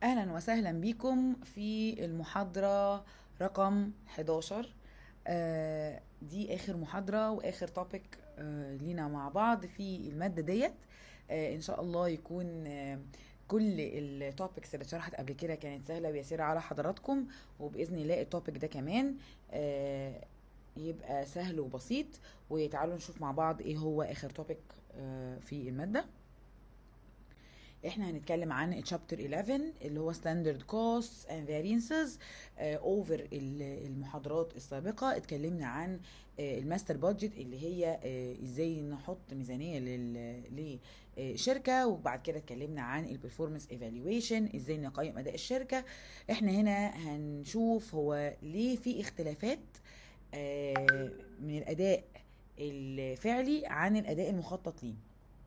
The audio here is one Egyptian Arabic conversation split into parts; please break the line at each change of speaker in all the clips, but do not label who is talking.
اهلا وسهلا بكم في المحاضرة رقم 11 آه، دي اخر محاضرة واخر توبيك لينا مع بعض في المادة ديت آه، ان شاء الله يكون آه، كل التوبكس اللي اتشرحت قبل كده كانت سهلة ويسيرة على حضراتكم وبإذن الله التوبيك ده كمان آه، يبقى سهل وبسيط وتعالوا نشوف مع بعض ايه هو اخر توبيك في المادة احنا هنتكلم عن تشابتر 11 اللي هو ستاندرد كوست اند فارينسز اوفر المحاضرات السابقه اتكلمنا عن آه، الماستر بادجت اللي هي آه، ازاي نحط ميزانيه لل- للشركه وبعد كده اتكلمنا عن البرفورمانس ايفالويشن ازاي نقيم اداء الشركه احنا هنا هنشوف هو ليه في اختلافات آه، من الاداء الفعلي عن الاداء المخطط ليه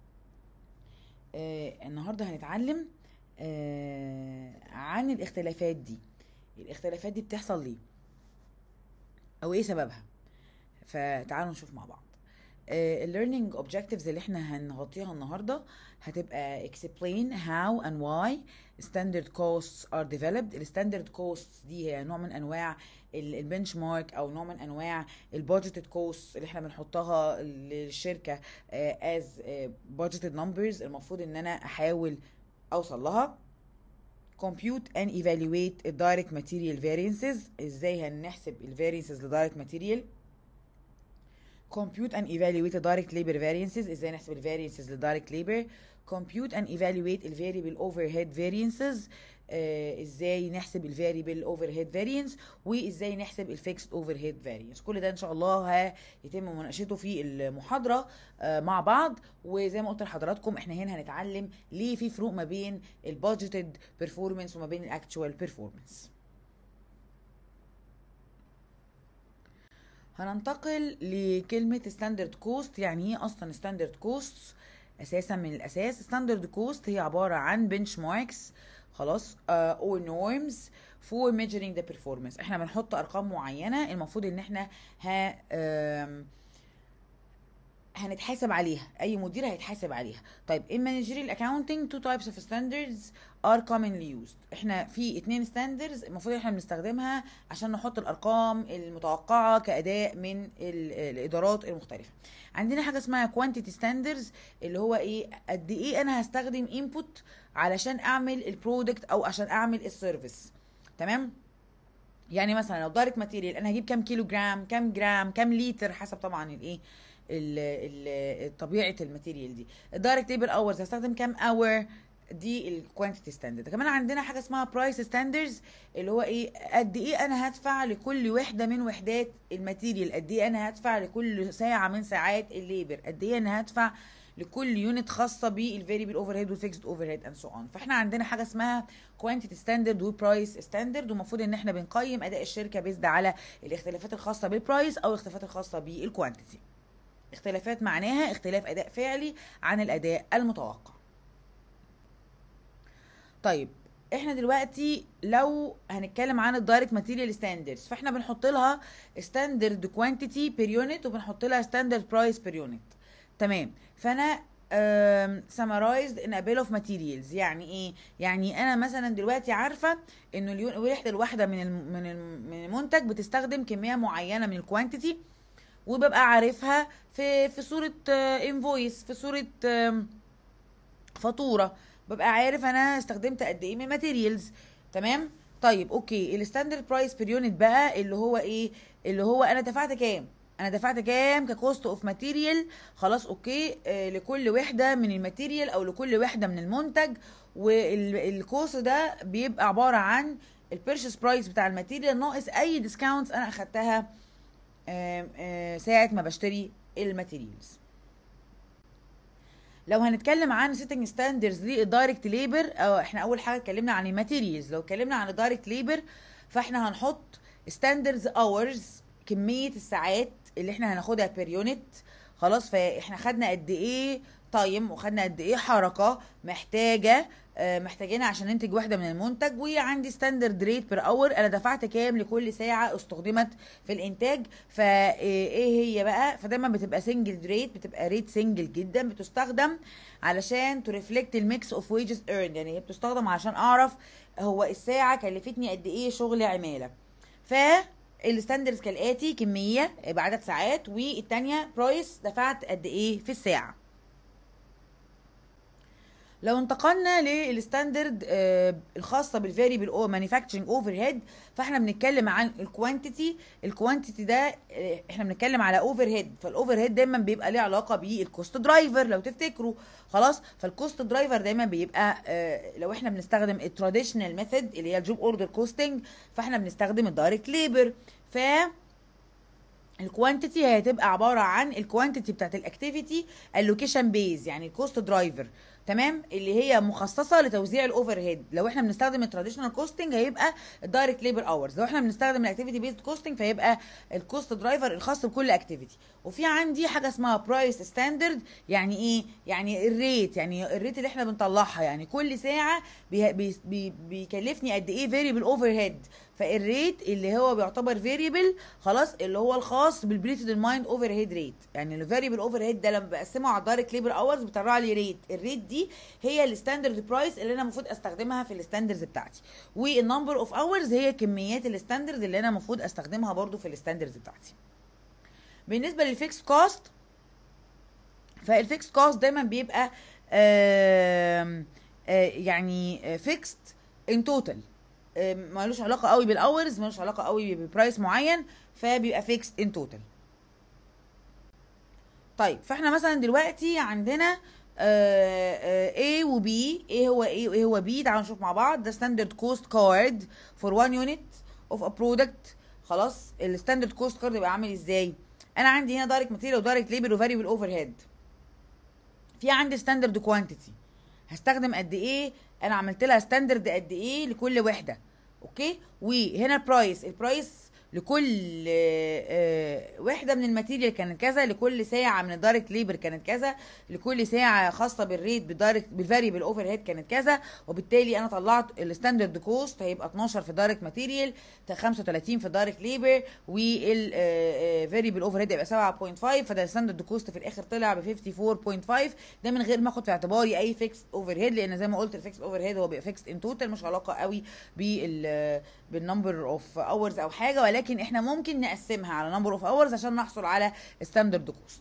آه النهارده هنتعلم آه عن الاختلافات دي الاختلافات دي بتحصل ليه او ايه سببها فتعالوا نشوف مع بعض الليرنينج اوبجكتيفز اللي احنا هنغطيها النهارده هتبقى explain how and why standard costs are developed الستاندرد costs دي هي نوع من انواع البنش مارك او نوع من انواع البادجيتد كوست اللي احنا بنحطها للشركه از budgeted numbers المفروض ان انا احاول اوصل لها compute and evaluate the direct material variances ازاي هنحسب ال variances ل direct material compute and evaluate the direct labor variances ازاي نحسب ال variances ل direct labor compute and evaluate ال variable overhead variances آه ازاي نحسب ال variable overhead variance وازاي نحسب ال fixed overhead variance كل ده ان شاء الله هيتم مناقشته في المحاضره آه مع بعض وزي ما قلت لحضراتكم احنا هنا هنتعلم ليه في فروق ما بين البادجيتد performance وما بين الاكتوال performance هننتقل لكلمة ستاندرد كوست يعني ايه اصلا ستاندرد كوست اساسا من الاساس ستاندرد كوست هي عبارة عن بنش ماركس خلاص او نورمز فور ميجرينج ذا performance احنا بنحط ارقام معينة المفروض ان احنا ها آم، هنتحاسب عليها اي مدير هيتحاسب عليها طيب in managerial accounting two types of standards are commonly used احنا في اتنين ستاندرز المفروض احنا بنستخدمها عشان نحط الارقام المتوقعه كاداء من ال- الادارات المختلفه عندنا حاجه اسمها quantity standards اللي هو ايه قد ايه انا هستخدم input علشان اعمل البرودكت او عشان اعمل السيرفيس تمام يعني مثلا لو دايركت ماتيريال انا هجيب كام كيلو جرام كام جرام كام لتر حسب طبعا الايه ال- ال- طبيعه الماتيريال دي الدايركت ليبر اورز هستخدم كام اور دي الكوانتيتي ستاندرد كمان عندنا حاجه اسمها برايس ستاندردز اللي هو ايه قد ايه انا هدفع لكل وحده من وحدات الماتيريال قد ايه انا هدفع لكل ساعه من ساعات الليبر قد ايه انا هدفع لكل يونت خاصه بالفاريبل اوفر هيد والفيكسد اوفر هيد اند سو اون فاحنا عندنا حاجه اسمها كوانتيتي ستاندرد وبرايس ستاندرد ومفروض ان احنا بنقيم اداء الشركه بيزد على الاختلافات الخاصه بالبرايس او الاختلافات الخاصه بالكوانتيتي اختلافات معناها اختلاف اداء فعلي عن الاداء المتوقع طيب احنا دلوقتي لو هنتكلم عن الدايركت ماتيريال ستاندردز فاحنا بنحط لها ستاندرد كوانتيتي بير يونت وبنحط لها ستاندرد برايس بير يونت تمام فانا سمرايزد ان ابيل اوف ماتيريالز يعني ايه يعني انا مثلا دلوقتي عارفه انه اليون- الوحده الواحده من الم- من الم- من المنتج بتستخدم كميه معينه من الكوانتيتي وببقى عارفها في في صوره انفويس في صوره آم، فاتوره ببقى عارف انا استخدمت قد ايه من ماتيريالز تمام طيب اوكي الستاندرد برايس بير يونت بقى اللي هو ايه اللي هو انا دفعت كام انا دفعت كام ككوست اوف ماتيريال خلاص اوكي آه لكل وحده من الماتيريال او لكل وحده من المنتج والكوست ده بيبقى عباره عن البيرشيس برايس بتاع الماتيريال ناقص اي ديسكاونتس انا اخدتها آم، آه، ساعه ما بشتري الماتيريالز لو هنتكلم عن سيتنج ستاندرز للدايركت ليبر او احنا اول حاجه اتكلمنا عن الماتيريالز لو اتكلمنا عن الدايركت ليبر فاحنا هنحط ستاندرز اورز كميه الساعات اللي احنا هناخدها بير يونت خلاص فاحنا خدنا قد ايه تايم وخدنا قد ايه حركه محتاجه آه، محتاجينها عشان ننتج وحده من المنتج وعندي ستاندرد ريت بير اور انا دفعت كام لكل ساعه استخدمت في الانتاج فايه هي بقى فدايما بتبقى سنجل ريت بتبقى ريت سنجل جدا بتستخدم علشان ترفلكت الميكس اوف ويجز ايرن يعني هي بتستخدم علشان اعرف هو الساعه كلفتني قد ايه شغل عماله ف الستاندرز كالاتي كميه بعدد ساعات والتانيه برايس دفعت قد ايه في الساعه لو انتقلنا للستاندرد آه، الخاصه بالفاريبل او مانيفاكتشرنج اوفر هيد فاحنا بنتكلم عن الكوانتيتي الكوانتيتي ده آه، احنا بنتكلم على اوفر هيد فالاوفر هيد دايما بيبقى ليه علاقه بالكوست درايفر لو تفتكروا خلاص فالكوست درايفر دايما بيبقى آه، لو احنا بنستخدم التراديشنال ميثود اللي هي الجوب اوردر كوستنج فاحنا بنستخدم الدايركت ليبر ف الكوانتيتي هتبقى عباره عن الكوانتيتي بتاعت الاكتيفيتي اللوكيشن بيز يعني الكوست درايفر تمام اللي هي مخصصه لتوزيع الاوفر هيد لو احنا بنستخدم التراديشنال كوستنج هيبقى الدايركت ليبر اورز لو احنا بنستخدم الاكتيفيتي بيزد كوستنج فيبقى الكوست درايفر الخاص بكل اكتيفيتي وفي عندي حاجه اسمها برايس ستاندرد يعني ايه يعني الريت يعني الريت اللي احنا بنطلعها يعني كل ساعه بي بي بي بيكلفني قد ايه فيريبل اوفر هيد فالريت اللي هو بيعتبر فيريبل خلاص اللي هو الخاص بالبريتد مايند اوفر هيد ريت يعني الفيريبل اوفر هيد ده لما بقسمه على الدايركت ليبر اورز بيطلع لي ريت الريت دي هي الستاندرد برايس اللي انا المفروض استخدمها في الستاندرز بتاعتي والنمبر اوف اورز هي كميات الستاندرد اللي انا المفروض استخدمها برضو في الستاندرز بتاعتي بالنسبه للفيكس كوست فالفيكس كوست دايما بيبقى آم آه يعني فيكست ان توتال ملوش علاقه قوي بالاورز ملوش علاقه قوي ببرايس معين فبيبقى فيكست ان توتال طيب فاحنا مثلا دلوقتي عندنا A و B ايه هو A وايه هو B تعالوا نشوف مع بعض ده ستاندرد كوست كارد فور 1 يونت اوف ا برودكت خلاص الستاندرد كوست كارد يبقى عامل ازاي انا عندي هنا دايركت ماتيريال ودايركت ليبر وفاريبل اوفر هيد في عندي ستاندرد كوانتيتي هستخدم قد ايه انا عملت لها ستاندرد قد ايه لكل وحده اوكي وهنا البرايس البرايس لكل آه وحده من الماتيريال كانت كذا لكل ساعه من الدايركت ليبر كانت كذا لكل ساعه خاصه بالريت بالدايركت بالفاريبل اوفر هيد كانت كذا وبالتالي انا طلعت الستاندرد كوست هيبقى 12 في دايركت ماتيريال 35 في دايركت ليبر والفاريبل اوفر هيد يبقى 7.5 فده الستاندرد كوست في الاخر طلع ب 54.5 ده من غير ما اخد في اعتباري اي فيكس اوفر هيد لان زي ما قلت الفيكس اوفر هيد هو بيبقى فيكس ان توتال مش علاقه قوي بال بالنمبر اوف اورز او حاجه ولكن احنا ممكن نقسمها على نمبر اوف اورز عشان نحصل على ستاندرد كوست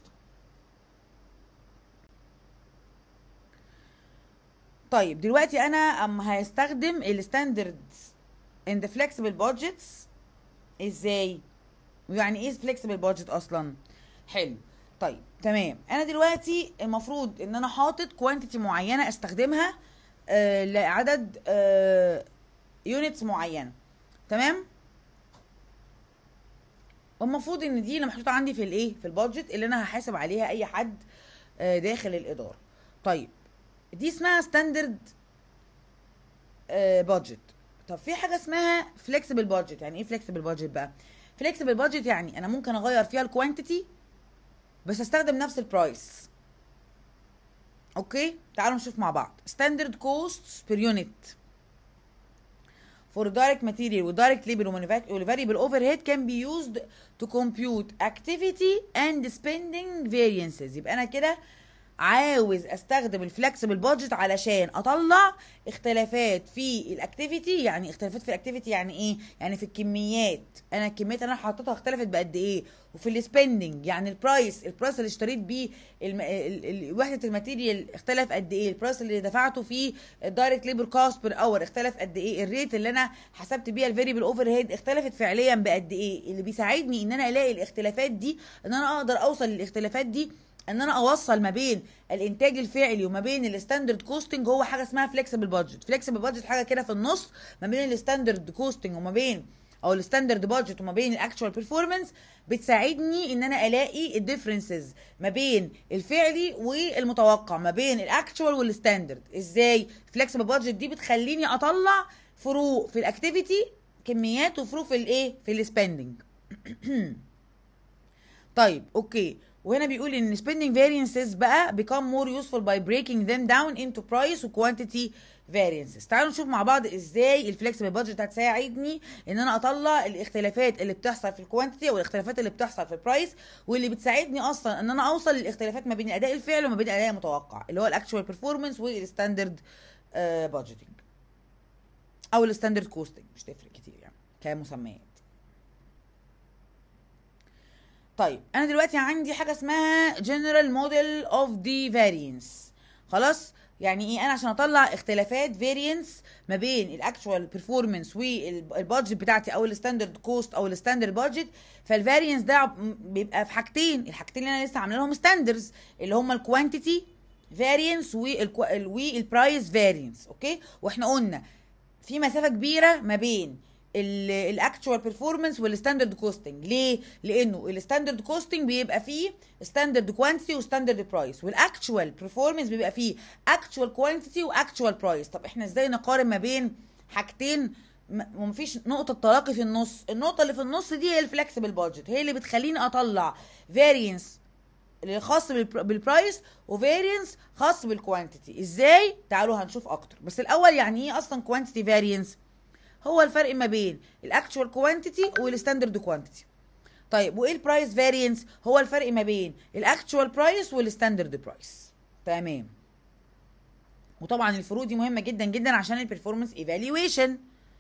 طيب دلوقتي انا اما هستخدم الستاندرد ان ذا فليكسبل بادجتس ازاي يعني ايه فليكسبل بادجت اصلا حلو طيب تمام انا دلوقتي المفروض ان انا حاطط كوانتيتي معينه استخدمها آه لعدد آه يونتس معينه تمام والمفروض ان دي اللي محطوطه عندي في الايه في البادجت اللي انا هحاسب عليها اي حد آه داخل الاداره طيب دي اسمها ستاندرد بادجت طب في حاجه اسمها فليكسبل بادجت يعني ايه فليكسبل بادجت بقى فليكسبل بادجت يعني انا ممكن اغير فيها الكوانتيتي بس استخدم نفس البرايس اوكي تعالوا نشوف مع بعض ستاندرد كوست بير يونت for direct material و direct labor و variable overhead can be used to compute activity and spending variances يبقى انا كده عاوز استخدم الفلكسبل بادجت علشان اطلع اختلافات في الاكتيفيتي يعني اختلافات في الاكتيفيتي يعني ايه يعني في الكميات انا الكميات اللي انا حطيتها اختلفت بقد ايه وفي السبندنج يعني البرايس البرايس اللي اشتريت بيه الم... ال... ال... وحده الماتيريال اختلف قد ايه البرايس اللي دفعته في الدايركت ليبر كوست بير اور اختلف قد ايه الريت اللي انا حسبت بيها الفاريبل اوفر هيد اختلفت فعليا بقد ايه اللي بيساعدني ان انا الاقي الاختلافات دي ان انا اقدر اوصل للاختلافات دي ان انا اوصل ما بين الانتاج الفعلي وما بين الستاندرد كوستنج هو حاجه اسمها فليكسبل بادجت فليكسبل بادجت حاجه كده في النص ما بين الستاندرد كوستنج وما بين او الستاندرد بادجت وما بين الاكشوال بيرفورمانس بتساعدني ان انا الاقي الديفرنسز ما بين الفعلي والمتوقع ما بين الاكشوال والستاندرد ازاي فليكسبل بادجت دي بتخليني اطلع فروق في الاكتيفيتي كميات وفروق في الايه في السبندنج طيب اوكي وهنا بيقول ان spending variances بقى become more useful by breaking them down into price و quantity variances تعالوا نشوف مع بعض ازاي الفلكسبل بادجت هتساعدني ان انا اطلع الاختلافات اللي بتحصل في الكوانتيتي او الاختلافات اللي بتحصل في البرايس واللي بتساعدني اصلا ان انا اوصل للاختلافات ما بين الاداء الفعلي وما بين الاداء المتوقع اللي هو الاكشوال بيرفورمانس والستاندرد بادجيتنج او الستاندرد كوستنج مش تفرق كتير يعني كمسميات طيب انا دلوقتي عندي حاجه اسمها general model of the variance خلاص يعني ايه انا عشان اطلع اختلافات فارينس ما بين الاكشوال بيرفورمانس والبادجت بتاعتي او الستاندرد كوست او الستاندرد بادجت فالفارينس ده بيبقى في حاجتين الحاجتين اللي انا لسه عامله لهم ستاندرز اللي هم الكوانتيتي فارينس والبرايس فارينس اوكي واحنا قلنا في مسافه كبيره ما بين الاكتوال بيرفورمانس والستاندرد كوستنج ليه لانه الستاندرد كوستنج بيبقى فيه ستاندرد كوانتيتي وستاندرد برايس والاكتوال بيرفورمانس بيبقى فيه اكتوال كوانتيتي واكتوال برايس طب احنا ازاي نقارن ما بين حاجتين ومفيش نقطة تلاقي في النص النقطة اللي في النص دي هي الفلكسبل بادجت هي اللي بتخليني اطلع فارينس خاص بالبرايس وفارينس خاص بالكوانتيتي ازاي تعالوا هنشوف اكتر بس الاول يعني ايه اصلا كوانتيتي فارينس هو الفرق ما بين الاكتشوال كوانتيتي والستاندرد كوانتيتي طيب وايه البرايس فارينس هو الفرق ما بين الاكتشوال برايس والستاندرد برايس تمام وطبعا الفروق دي مهمه جدا جدا عشان البرفورمانس ايفالويشن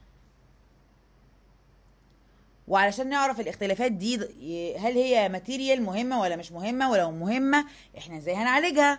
وعلشان نعرف الاختلافات دي هل هي ماتيريال مهمه ولا مش مهمه ولو مهمه احنا ازاي هنعالجها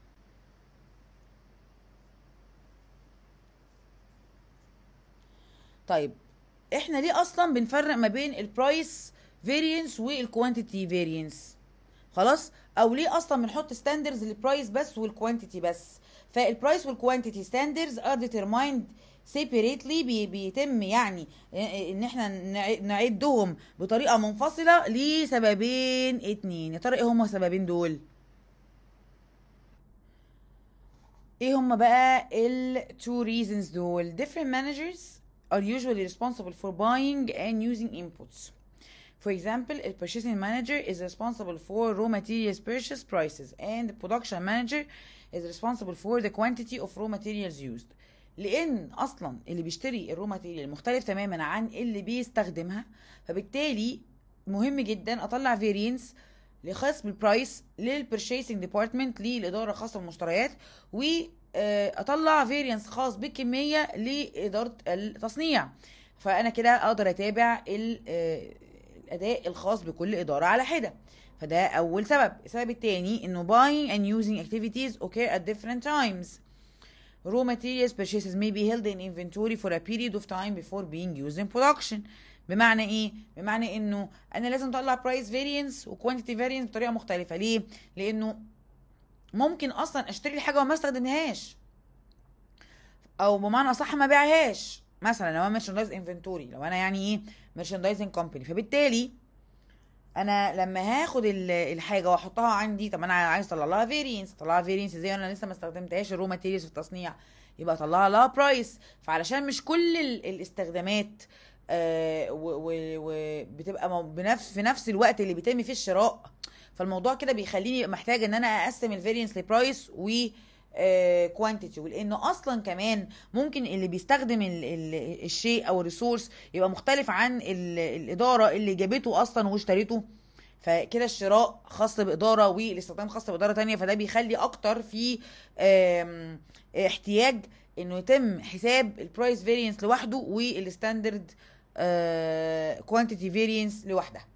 طيب احنا ليه اصلا بنفرق ما بين البرايس فيرينس والكوانتيتي فيرينس خلاص او ليه اصلا بنحط ستاندرز للبرايس بس والكوانتيتي بس فالبرايس والكوانتيتي ستاندرز ار ديترمايند سيبريتلي بي بيتم يعني ان احنا نعدهم بطريقه منفصله لسببين اتنين يا ترى ايه هما السببين دول ايه هما بقى ال two reasons دول different managers are usually responsible for buying and using inputs. For example, a purchasing manager is responsible for raw materials purchase prices and the production manager is responsible for the quantity of raw materials used. لان اصلا اللي بيشتري الرو ماتيريال مختلف تماما عن اللي بيستخدمها فبالتالي مهم جدا اطلع فيرينس لخاص بالبرايس للبرشيسنج ديبارتمنت للاداره الخاصه بالمشتريات و اطلع فيرينس خاص بالكميه لاداره التصنيع فانا كده اقدر اتابع الاداء الخاص بكل اداره على حده فده اول سبب السبب الثاني انه buying and using activities occur at different times raw materials purchases may be held in inventory for a period of time before being used in production بمعنى ايه بمعنى انه انا لازم اطلع برايس فارينس وكوانتيتي فارينس بطريقه مختلفه ليه لانه ممكن اصلا اشتري الحاجه وما استخدمهاش او بمعنى اصح ما بيعهاش مثلا لو انا ميرشندايز انفنتوري لو انا يعني ايه ميرشندايزنج كومباني فبالتالي انا لما هاخد الحاجه واحطها عندي طب انا عايز اطلع لها فيرينس اطلع لها فيرينس ازاي وانا لسه ما استخدمتهاش الرو ماتيريالز في التصنيع يبقى اطلع لها برايس فعلشان مش كل الاستخدامات آه وبتبقى بنفس في نفس الوقت اللي بيتم فيه الشراء فالموضوع كده بيخليني محتاج ان انا اقسم الفارينس لبرايس و كوانتيتي ولانه اصلا كمان ممكن اللي بيستخدم ال ال الشيء او الريسورس يبقى مختلف عن الاداره اللي جابته اصلا واشتريته فكده الشراء خاص باداره والاستخدام خاص باداره تانية فده بيخلي اكتر في احتياج انه يتم حساب البرايس فارينس لوحده والستاندرد كوانتيتي فارينس لوحدها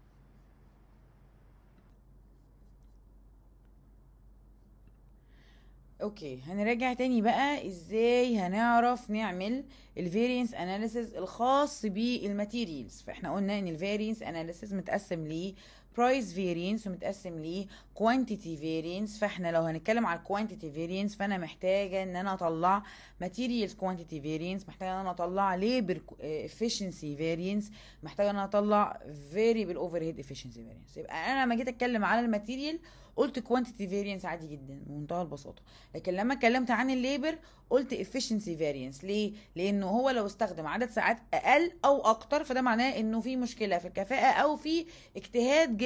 اوكي هنراجع تاني بقى ازاي هنعرف نعمل الفارينس اناليسيز الخاص بالماتيريالز فاحنا قلنا ان الفارينس اناليسيز متقسم ل برايس فارينس ومتقسم ل كوانتيتي فارينس فاحنا لو هنتكلم على الكوانتيتي فارينس فانا محتاجه ان انا اطلع ماتيريالز كوانتيتي فارينس محتاجه ان انا اطلع ليبر افشنسي فارينس محتاجه ان انا اطلع فاريبل اوفر هيد افشنسي فارينس يبقى انا لما جيت اتكلم على الماتيريال قلت كوانتيتي فارينس عادي جدا بمنتهى البساطه لكن لما اتكلمت عن الليبر قلت efficiency فارينس ليه لانه هو لو استخدم عدد ساعات اقل او اكتر فده معناه انه في مشكله في الكفاءه او في اجتهاد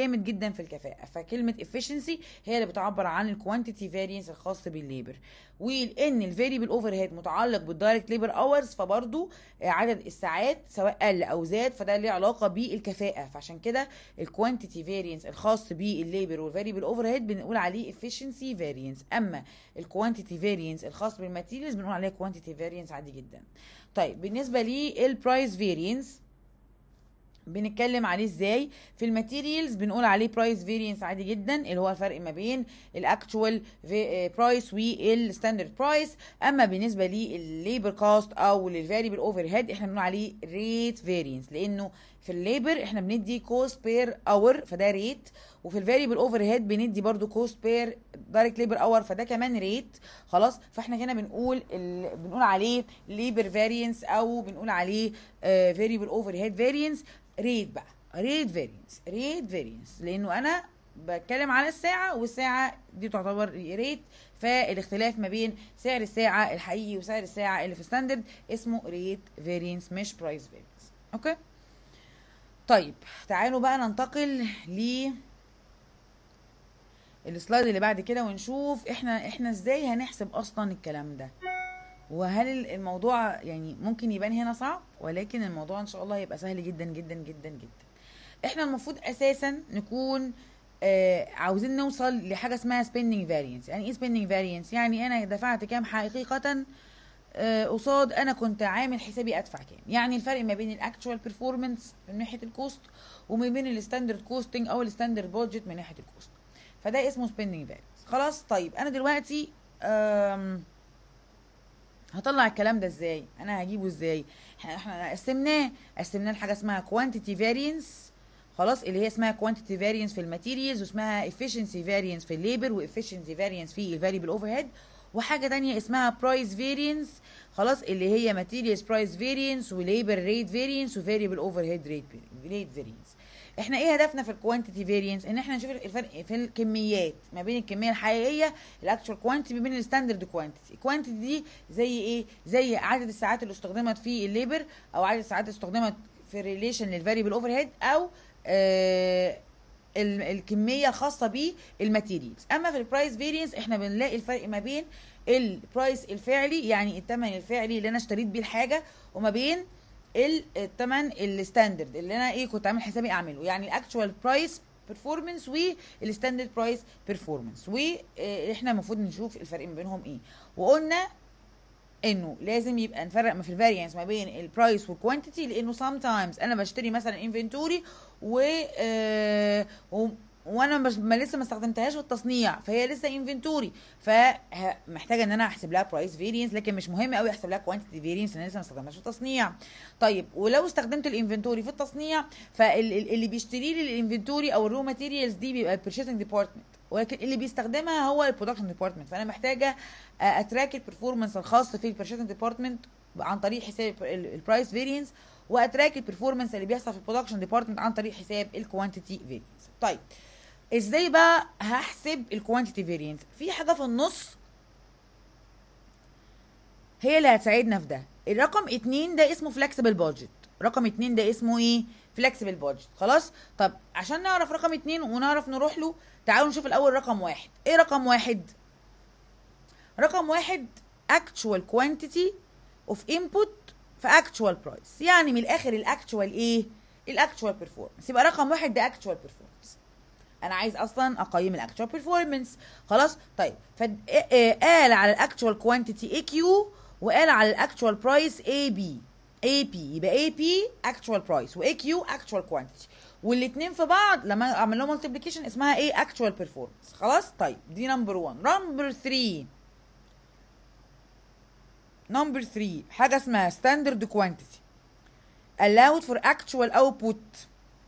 جامد جدا في الكفاءه فكلمه efficiency هي اللي بتعبر عن الكوانتيتي فارينس الخاص بالليبر ولان الفاريبل اوفر هيد متعلق بالدايركت ليبر اورز فبرضو عدد الساعات سواء قل او زاد فده ليه علاقه بالكفاءه فعشان كده الكوانتيتي فارينس الخاص بالليبر والفاريبل اوفر هيد بنقول عليه efficiency فارينس اما الكوانتيتي فارينس الخاص بالماتيريالز بنقول عليه كوانتيتي فارينس عادي جدا طيب بالنسبه للبرايس فارينس بنتكلم عليه ازاي في الماتيريالز بنقول عليه برايس فيرينس عادي جدا اللي هو الفرق ما بين الاكتوال برايس والستاندرد برايس اما بالنسبه للليبر كوست او للفاريبل اوفر هيد احنا بنقول عليه ريت فيرينس لانه في الليبر احنا بندي كوست بير اور فده ريت وفي الفاريبل اوفر هيد بندي برضو كوست بير دايركت ليبر اور فده كمان ريت خلاص فاحنا هنا بنقول ال... بنقول عليه ليبر فارينس او بنقول عليه فاريبل اوفر هيد فارينس ريت بقى ريت فارينس ريت فارينس لانه انا بتكلم على الساعة والساعة دي تعتبر ريت فالاختلاف ما بين سعر الساعة الحقيقي وسعر الساعة اللي في ستاندرد اسمه ريت فارينس مش برايس فارينس اوكي طيب تعالوا بقى ننتقل ل السلايد اللي بعد كده ونشوف احنا احنا ازاي هنحسب اصلا الكلام ده وهل الموضوع يعني ممكن يبان هنا صعب ولكن الموضوع ان شاء الله هيبقى سهل جدا جدا جدا جدا احنا المفروض اساسا نكون آه عاوزين نوصل لحاجه اسمها spending variance يعني ايه spending variance يعني انا دفعت كام حقيقه آه قصاد انا كنت عامل حسابي ادفع كام يعني الفرق ما بين الاكتوال بيرفورمانس من ناحيه الكوست وما بين الستاندرد كوستنج او الستاندرد بودجت من ناحيه الكوست فده اسمه spending variance خلاص طيب انا دلوقتي آم هطلع الكلام ده ازاي انا هجيبه ازاي احنا قسمناه قسمناه لحاجه اسمها كوانتيتي فارينس خلاص اللي هي اسمها كوانتيتي فارينس في الماتيريالز واسمها efficiency فارينس في الليبر وافشنسي فارينس في الفاريبل اوفر هيد وحاجه تانية اسمها برايس فارينس خلاص اللي هي ماتيريالز برايس فارينس وليبر ريت فارينس وفاريبل اوفر هيد ريت ريت فارينس احنا ايه هدفنا في الكوانتيتي فارينس ان احنا نشوف الفرق في الكميات ما بين الكميه الحقيقيه الاكتشوال كوانتيتي ما بين الستاندرد كوانتيتي الكوانتيتي دي زي ايه زي عدد الساعات اللي استخدمت في الليبر او عدد الساعات اللي استخدمت في ريليشن للفاريبل اوفر هيد او آه الكميه الخاصه بالماتيريالز اما في البرايس فارينس احنا بنلاقي الفرق ما بين البرايس الفعلي يعني الثمن الفعلي اللي انا اشتريت بيه الحاجه وما بين الثمن الستاندرد اللي انا ايه كنت عامل حسابي اعمله يعني الاكتوال برايس بيرفورمانس والستاندرد برايس بيرفورمانس واحنا المفروض نشوف الفرق ما بينهم ايه وقلنا انه لازم يبقى نفرق ما في الفاريانس ما بين البرايس والكوانتيتي لانه سام تايمز انا بشتري مثلا انفنتوري و, آه و وانا مش ما لسه ما استخدمتهاش في التصنيع فهي لسه انفنتوري فمحتاجه ان انا احسب لها برايس فيرينس لكن مش مهم قوي احسب لها كوانتيتي فيرينس لان لسه ما استخدمتهاش في التصنيع طيب ولو استخدمت الانفنتوري في التصنيع فاللي بيشتري لي الانفنتوري او الرو ماتيريالز دي بيبقى البرشيسنج ديبارتمنت ولكن اللي بيستخدمها هو البرودكشن ديبارتمنت فانا محتاجه اتراك البرفورمانس الخاص في البرشيسنج ديبارتمنت عن طريق حساب البرايس فيرينس واتراك البرفورمانس اللي بيحصل في البرودكشن ديبارتمنت عن طريق حساب الكوانتيتي فيرينس طيب ازاي بقى هحسب الكوانتيتي فيرينس في حاجه في النص هي اللي هتساعدنا في ده الرقم اتنين ده اسمه فلكسبل بادجت رقم اتنين ده اسمه ايه فلكسبل بادجت خلاص طب عشان نعرف رقم اتنين ونعرف نروح له تعالوا نشوف الاول رقم واحد ايه رقم واحد رقم واحد actual quantity of input في actual price يعني من الاخر الاكتوال ايه الاكتوال performance يبقى رقم واحد ده actual performance انا عايز اصلا اقيم الاكتوال بيرفورمانس خلاص طيب فقال على الاكتوال كوانتيتي اي كيو وقال على الاكتوال برايس اي بي اي بي يبقى اي بي اكتوال برايس واي كيو اكتوال كوانتيتي والاثنين في بعض لما اعمل لهم مالتيبليكيشن اسمها ايه اكتوال بيرفورمانس خلاص طيب دي نمبر 1 نمبر 3 نمبر 3 حاجه اسمها ستاندرد كوانتيتي allowed for actual output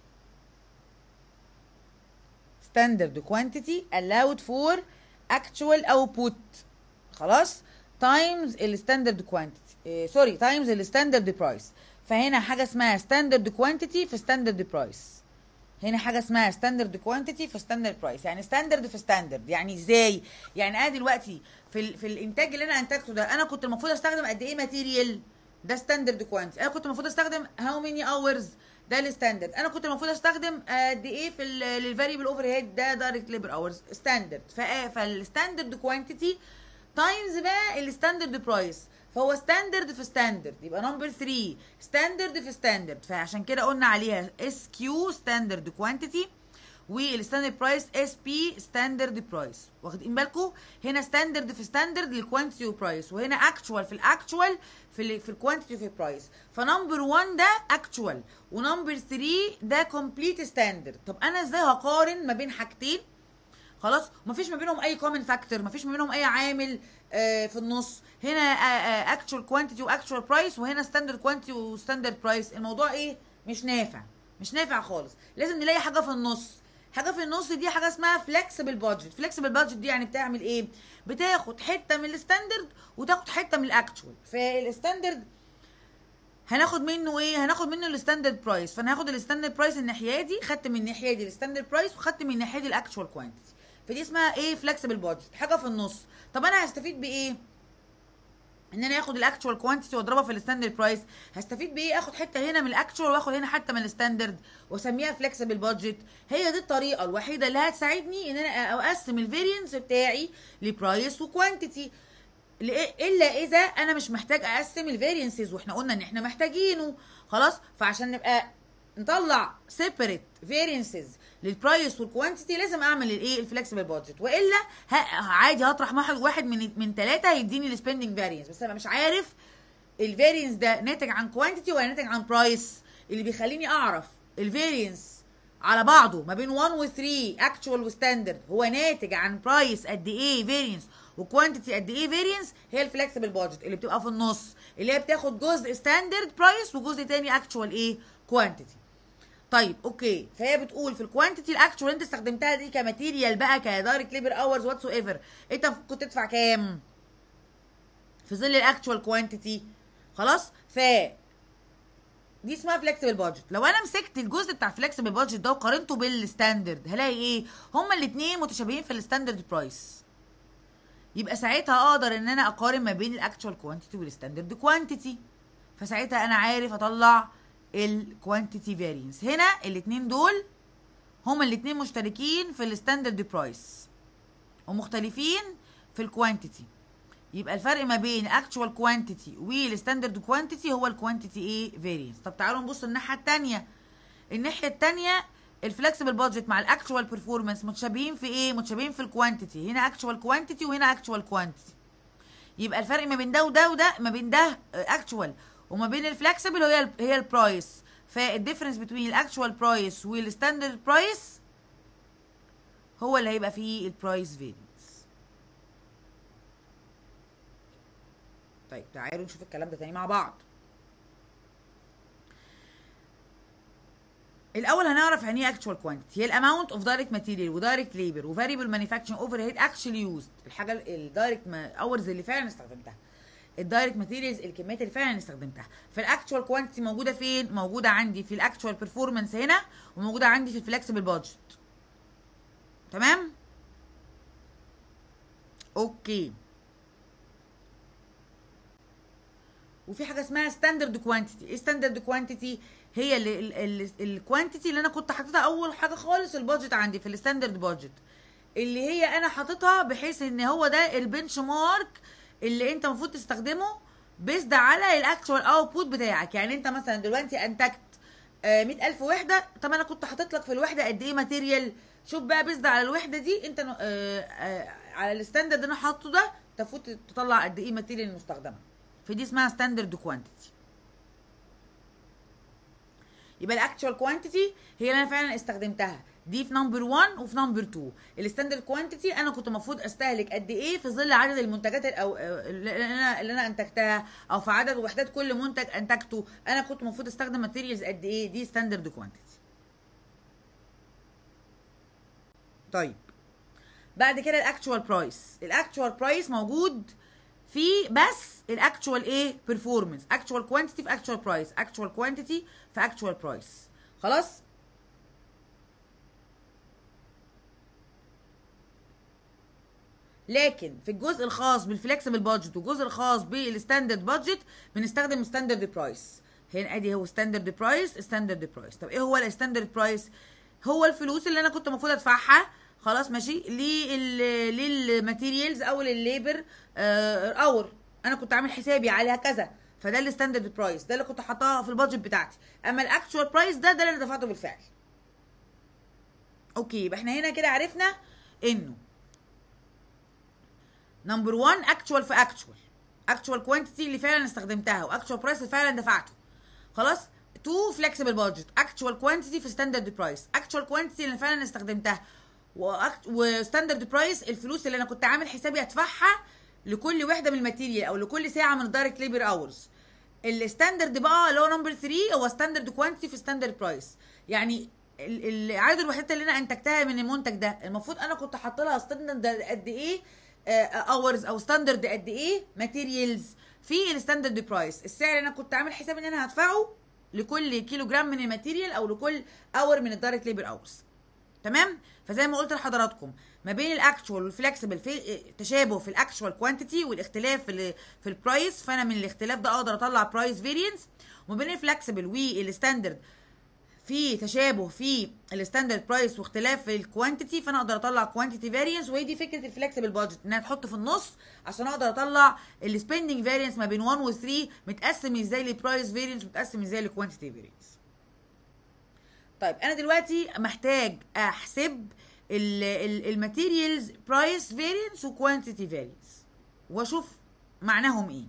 standard quantity allowed for actual output خلاص times الستاندرد كوانتيتي سوري times الستاندرد برايس فهنا حاجه اسمها ستاندرد كوانتيتي في ستاندرد برايس هنا حاجه اسمها ستاندرد كوانتيتي في ستاندرد برايس يعني ستاندرد في ستاندرد يعني ازاي يعني انا دلوقتي في ال في الانتاج اللي انا انتجته ده انا كنت المفروض استخدم قد ايه ماتيريال ده ستاندرد كوانتيتي انا كنت المفروض استخدم هاو ماني اورز ده الستاندرد انا كنت المفروض استخدم قد ايه في الفاريبل اوفر هيد ده دايركت ليبر اورز ستاندرد فالستاندرد كوانتيتي تايمز بقى الستاندرد برايس فهو ستاندرد في ستاندرد يبقى نمبر 3 ستاندرد في ستاندرد فعشان كده قلنا عليها اس كيو ستاندرد كوانتيتي والستاندرد برايس اس بي ستاندرد برايس واخدين بالكم هنا ستاندرد في ستاندرد للكوانتيتي وبرايس وهنا اكشوال في الاكشوال في ال في الكوانتيتي وفي البرايس فنمبر 1 ده اكشوال ونمبر 3 ده كومبليت ستاندرد طب انا ازاي هقارن ما بين حاجتين خلاص مفيش ما بينهم اي كومن فاكتور مفيش ما بينهم اي عامل آه في النص هنا اكشوال كوانتيتي واكشوال برايس وهنا ستاندرد كوانتيتي وستاندرد برايس الموضوع ايه مش نافع مش نافع خالص لازم نلاقي حاجه في النص حاجه في النص دي حاجه اسمها فلكسبل بادجت فلكسبل بادجت دي يعني بتعمل ايه بتاخد حته من الستاندرد وتاخد حته من الاكشوال فالستاندرد هناخد منه ايه هناخد منه الستاندرد برايس فانا هاخد الستاندرد برايس الناحيه دي خدت من الناحيه دي الستاندرد برايس وخدت من الناحيه دي الاكشوال كوانتيتي فدي اسمها ايه فلكسبل بادجت حاجه في النص طب انا هستفيد بايه ان انا اخد الاكشوال كوانتيتي واضربها في الستاندرد برايس هستفيد بايه اخد حته هنا من الاكشوال واخد هنا حته من الستاندرد واسميها فلكسبل بادجت هي دي الطريقه الوحيده اللي هتساعدني ان انا اقسم الفيرينس بتاعي لبرايس وكوانتيتي الا اذا انا مش محتاج اقسم الفيرينسز واحنا قلنا ان احنا محتاجينه خلاص فعشان نبقى نطلع سيبريت فيرينسز للبرايس والكوانتيتي لازم اعمل الايه الفلكسبل بادجت والا عادي هطرح واحد واحد من من ثلاثه هيديني السبندنج فارينس بس انا مش عارف الفارينس ده ناتج عن كوانتيتي ولا ناتج عن برايس اللي بيخليني اعرف الفارينس على بعضه ما بين 1 و 3 اكتوال وستاندرد هو ناتج عن برايس قد ايه فارينس وكوانتيتي قد ايه فارينس هي الفلكسبل بادجت اللي بتبقى في النص اللي هي بتاخد جزء ستاندرد برايس وجزء تاني اكتوال ايه كوانتيتي طيب اوكي فهي بتقول في الكوانتيتي الاكتوال انت استخدمتها دي كماتيريال بقى كدايركت ليبر اورز واتس ايفر انت كنت تدفع كام في ظل الاكتوال كوانتيتي خلاص ف دي اسمها فلكسبل بادجت لو انا مسكت الجزء بتاع فلكسبل بادجت ده وقارنته بالستاندرد هلاقي ايه هما الاثنين متشابهين في الستاندرد برايس يبقى ساعتها اقدر ان انا اقارن ما بين الاكتوال كوانتيتي والستاندرد كوانتيتي فساعتها انا عارف اطلع الكوانتيتي فارينس هنا الاثنين دول هما الاثنين مشتركين في الستاندرد برايس ومختلفين في الكوانتيتي يبقى الفرق ما بين اكتوال كوانتيتي والستاندرد كوانتيتي هو الكوانتيتي ايه فارينس طب تعالوا نبص الناحيه الثانيه الناحيه الثانيه الفلكسبل بادجت مع الاكتوال بيرفورمانس متشابهين في ايه متشابهين في الكوانتيتي هنا اكتوال كوانتيتي وهنا اكتوال كوانتيتي يبقى الفرق ما بين ده وده وده ما بين ده اكتوال وما بين الفلكسبل هي هي البرايس فالديفرنس بين الاكتوال برايس والستاندرد برايس هو اللي هيبقى فيه البرايس فيرينس طيب تعالوا نشوف الكلام ده تاني مع بعض الاول هنعرف يعني ايه اكتوال كوانتيتي هي الاماونت اوف دايركت ماتيريال ودايركت ليبر وفاريبل مانيفاكتشرنج اوفر هيد اكشلي يوزد الحاجه الدايركت اورز اللي فعلا استخدمتها الدايركت ماتيريالز الكميات اللي فعلا استخدمتها فالاكتوال كوانتيتي موجوده فين موجوده عندي في الاكتوال بيرفورمانس هنا وموجوده عندي في الفلكسبل بادجت تمام اوكي وفي حاجه اسمها ستاندرد كوانتيتي ايه ستاندرد كوانتيتي هي الكوانتيتي اللي انا كنت حاططها اول حاجه خالص البادجت عندي في الستاندرد بادجت اللي هي انا حاططها بحيث ان هو ده البنش مارك اللي انت المفروض تستخدمه بيزد على الاكتوال اوتبوت بتاعك يعني انت مثلا دلوقتي انتجت آه 100000 وحده طب انا كنت حاطط لك في الوحده قد ايه ماتيريال شوف بقى بيزد على الوحده دي انت آه آه على الستاندرد اللي انا حاطه ده تفوت تطلع قد ايه ماتيريال مستخدمه فدي اسمها ستاندرد كوانتيتي يبقى الاكتوال كوانتيتي هي اللي انا فعلا استخدمتها دي في نمبر 1 وفي نمبر 2 الستاندرد كوانتيتي انا كنت المفروض استهلك قد ايه في ظل عدد المنتجات او اللي انا اللي انا انتجتها او في عدد وحدات كل منتج انتجته انا كنت المفروض استخدم ماتيريالز قد ايه دي ستاندرد كوانتيتي طيب بعد كده الاكتوال برايس الاكتوال برايس موجود في بس الاكتوال ايه بيرفورمانس اكتوال كوانتيتي في اكتوال برايس اكتوال كوانتيتي في اكتوال برايس خلاص لكن في الجزء الخاص بالفلكسبل بادجت والجزء الخاص بالستاندرد بادجت بنستخدم ستاندرد برايس هنا ادي هو ستاندرد برايس ستاندرد برايس طب ايه هو الستاندرد برايس هو الفلوس اللي انا كنت المفروض ادفعها خلاص ماشي لل للماتيريالز او للليبر اور انا كنت عامل حسابي عليها كذا فده الستاندرد برايس ده اللي كنت حاطاها في البادجت بتاعتي اما الاكتشوال برايس ده ده اللي انا دفعته بالفعل اوكي يبقى احنا هنا كده عرفنا انه نمبر 1 اكتشوال في اكتشوال اكتشوال كوانتيتي اللي فعلا استخدمتها واكتشوال برايس اللي فعلا دفعته خلاص 2 فليكسبل بادجت اكتشوال كوانتيتي في ستاندرد برايس اكتشوال كوانتيتي اللي فعلا استخدمتها وستاندرد برايس الفلوس اللي انا كنت عامل حسابي ادفعها لكل وحده من الماتيريال او لكل ساعه من الدايركت ليبر اورز الستاندرد بقى اللي هو نمبر 3 هو ستاندرد كوانتيتي في ستاندرد برايس يعني العدد الوحيده اللي انا انتجتها من المنتج ده المفروض انا كنت حاطه لها ستاندرد قد ايه اورز او ستاندرد قد ايه ماتيريالز في الستاندرد برايس السعر اللي انا كنت عامل حساب ان انا هدفعه لكل كيلو جرام من الماتيريال او لكل اور من الدايركت ليبر اورز تمام فزي ما قلت لحضراتكم ما بين الاكتشوال والفلكسبل في تشابه في الاكتشوال كوانتيتي والاختلاف في في البرايس فانا من الاختلاف ده اقدر اطلع برايس فيرينس وما بين الفلكسبل والستاندرد في تشابه في الستاندرد برايس واختلاف في الكوانتيتي فانا اقدر اطلع كوانتيتي فارينس وهي دي فكره الفلكسبل بادجت انها تحط في النص عشان اقدر اطلع السبندنج فارينس ما بين 1 و 3 متقسم ازاي لبرايس فارينس متقسم ازاي لكوانتيتي فارينس طيب انا دلوقتي محتاج احسب الماتيريالز برايس فارينس وكوانتيتي فارينس واشوف معناهم ايه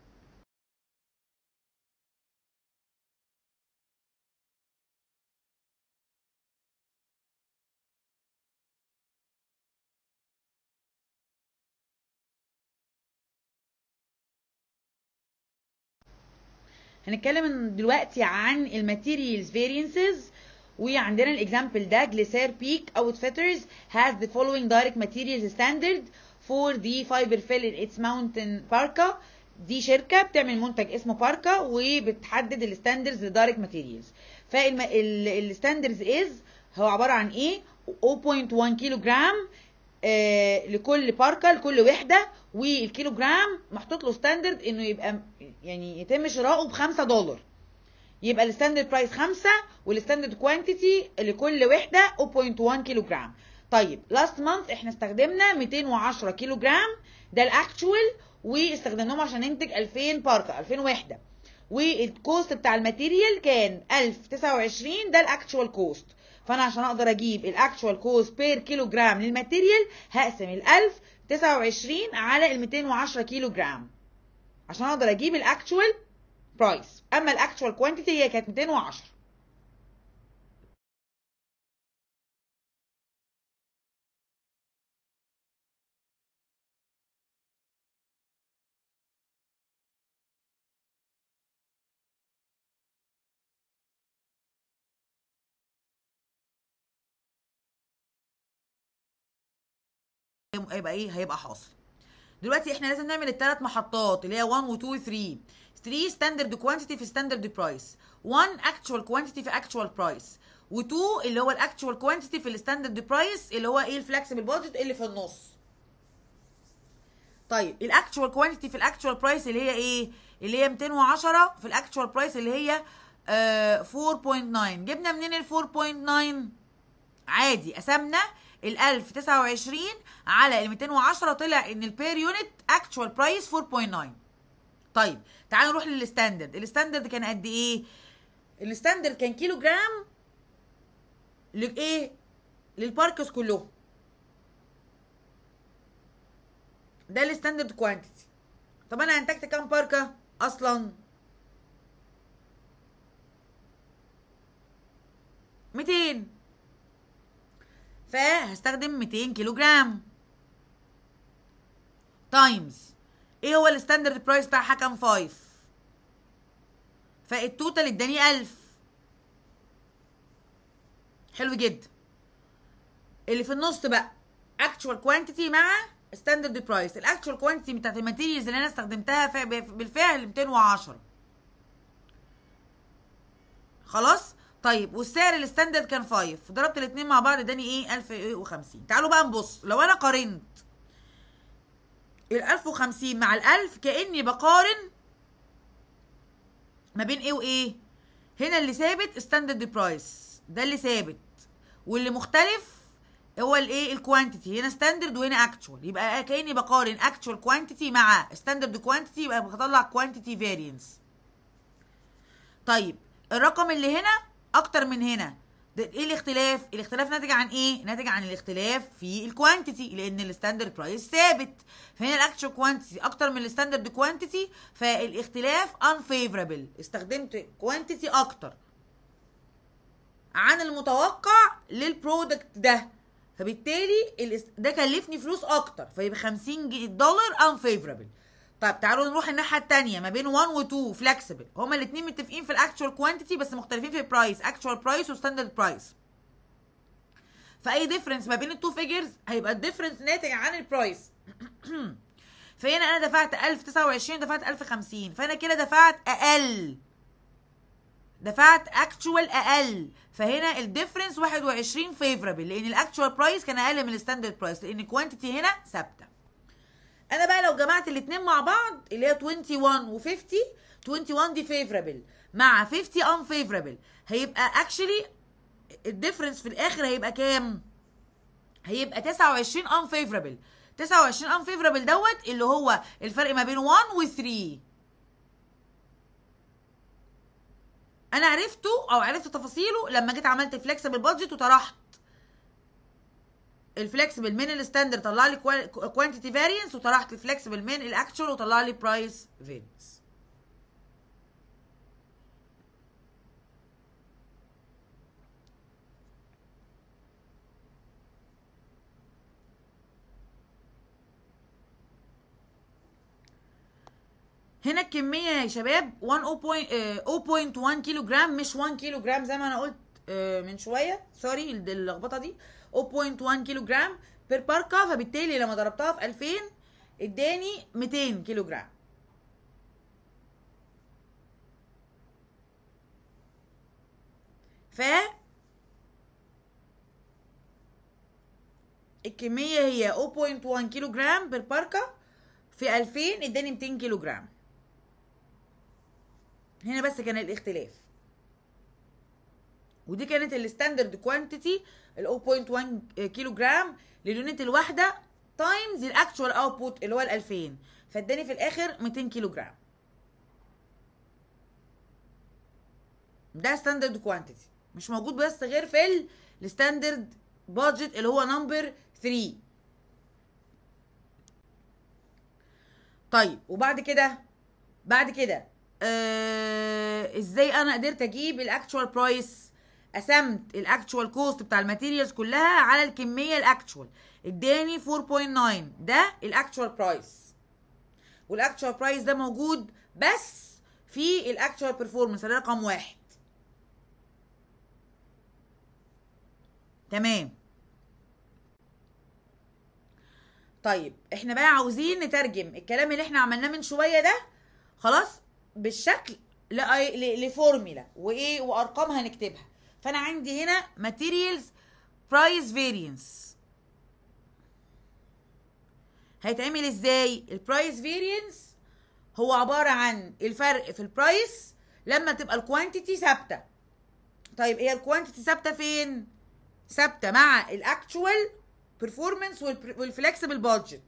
هنتكلم دلوقتي عن الماتيريالز فارينسز وعندنا الاكزامبل ده جليسير بيك اوتفيترز has the following direct materials standard for the fiber fill in its mountain parka دي شركه بتعمل منتج اسمه باركا وبتحدد الستاندرز للدايركت ماتيريالز فالستاندرز از هو عباره عن ايه 0.1 كيلو جرام آه لكل باركا لكل وحده والكيلو جرام محطوط له ستاندرد انه يبقى يعني يتم شراؤه ب 5 دولار يبقى الستاندرد برايس 5 والستاندرد كوانتيتي لكل وحده 0.1 كيلو جرام طيب لاست مانث احنا استخدمنا 210 كيلو جرام ده الاكتشوال واستخدمناهم عشان ننتج 2000 باركه 2000 وحده والكوست بتاع الماتيريال كان 1029 ده الاكتشوال كوست فانا عشان اقدر اجيب الاكتشوال كوست بير كيلو جرام للماتيريال هقسم ال 1029 على ال 210 كيلو جرام عشان اقدر اجيب الاكتشوال برايس اما الاكتشوال كوانتيتي هي كانت 210 هيبقى ايه هيبقى حاصل دلوقتي احنا لازم نعمل الثلاث محطات اللي هي 1 و 2 و 3 3 ستاندرد كوانتيتي في ستاندرد برايس 1 اكتشوال كوانتيتي في اكتشوال برايس و2 اللي هو الاكتشوال كوانتيتي في الستاندرد برايس اللي هو ايه الفلكسبل بادجت اللي في النص طيب الاكتشوال كوانتيتي في الاكتشوال برايس اللي هي ايه اللي هي 210 في الاكتشوال برايس اللي هي آه 4.9 جبنا منين ال 4.9 عادي قسمنا ال 1029 على ال 210 طلع ان البير يونت اكتشوال برايس 4.9 طيب تعالوا نروح للستاندرد الستاندرد كان قد ايه الستاندرد كان كيلو جرام لايه للباركس كلهم ده الستاندرد كوانتيتي طب انا انتجت كام باركه اصلا 200 فهستخدم 200 كيلو جرام تايمز ايه هو الستاندرد برايس بتاعها كام 5 فالتوتال اداني 1000 حلو جدا اللي في النص بقى اكتشوال كوانتيتي مع ستاندرد برايس الاكتشوال كوانتيتي بتاعت الماتيريالز اللي انا استخدمتها بالفعل 210 خلاص طيب والسعر الستاندرد كان 5 ضربت الاثنين مع بعض اداني ايه 1050 تعالوا بقى نبص لو انا قارنت ال 1050 مع ال 1000 كاني بقارن ما بين ايه وايه هنا اللي ثابت ستاندرد برايس ده اللي ثابت واللي مختلف هو الايه الكوانتيتي هنا ستاندرد وهنا اكتشوال يبقى كاني بقارن اكتشوال كوانتيتي مع ستاندرد كوانتيتي يبقى بطلع كوانتيتي فارينس طيب الرقم اللي هنا اكتر من هنا ده ايه الاختلاف الاختلاف ناتج عن ايه ناتج عن الاختلاف في الكوانتيتي لان الستاندرد برايس ثابت فهنا الاكتشوال كوانتيتي اكتر من الستاندرد كوانتيتي فالاختلاف unfavorable استخدمت كوانتيتي اكتر عن المتوقع للبرودكت ده فبالتالي الاس- ده كلفني فلوس اكتر فيبقى 50 جي- دولار unfavorable طيب تعالوا نروح الناحيه الثانيه ما بين 1 و 2 فلكسبل هما الاثنين متفقين في الاكتشوال كوانتيتي بس مختلفين في البرايس اكتشوال برايس وستاندرد برايس فاي ديفرنس ما بين التو فيجرز هيبقى الديفرنس ناتج عن البرايس فهنا انا دفعت 1029 دفعت 1050 فانا كده دفعت اقل دفعت اكتشوال اقل فهنا الديفرنس 21 فيفربل لان الاكتشوال برايس كان اقل من الستاندرد برايس لان الكوانتيتي هنا ثابته انا بقى لو جمعت الاثنين مع بعض اللي هي 21 و50 21 دي فيفربل مع 50 ان فيفربل هيبقى اكشلي الديفرنس في الاخر هيبقى كام هيبقى 29 ان فيفربل 29 ان فيفربل دوت اللي هو الفرق ما بين 1 و 3 انا عرفته او عرفت تفاصيله لما جيت عملت فليكسبل بادجت وطرحت الفليكسبل من الستاندرد طلع لي كوانتيتي فارينس وطرحت الفليكسبل من الاكتشوال وطلع لي برايس فارينس هنا الكمية يا شباب 1 0.1 كيلو جرام مش 1 كيلو جرام زي ما انا قلت آه، من شوية سوري اللخبطة دي 0.1 كيلو جرام بير باركا فبالتالي لما ضربتها في 2000 اداني 200 كيلو جرام ف الكمية هي 0.1 كيلو جرام بير باركا في 2000 اداني 200 كيلو جرام هنا بس كان الاختلاف ودي كانت الستاندرد كوانتيتي ال 0.1 كيلو جرام لليونت الواحده تايمز الاكتشوال اوتبوت اللي هو ال 2000 فاداني في الاخر 200 كيلو جرام ده ستاندرد كوانتيتي مش موجود بس غير في الستاندرد بادجت اللي هو نمبر 3 طيب وبعد كده بعد كده آه ازاي انا قدرت اجيب الاكتشوال برايس قسمت الاكتشوال كوست بتاع الماتيريالز كلها على الكميه الاكتشوال اداني 4.9 ده الاكتشوال برايس والاكتشوال برايس ده موجود بس في الاكتشوال بيرفورمانس ده رقم واحد تمام طيب احنا بقى عاوزين نترجم الكلام اللي احنا عملناه من شويه ده خلاص بالشكل لأي- ل- لفورميلا وايه وارقام هنكتبها فانا عندي هنا materials price variance هيتعمل ازاي البرايس فيرينس هو عباره عن الفرق في البرايس لما تبقى الكوانتيتي ثابته طيب هي الكوانتيتي ثابته فين ثابته مع الاكتشوال بيرفورمانس والفلكسبل بادجت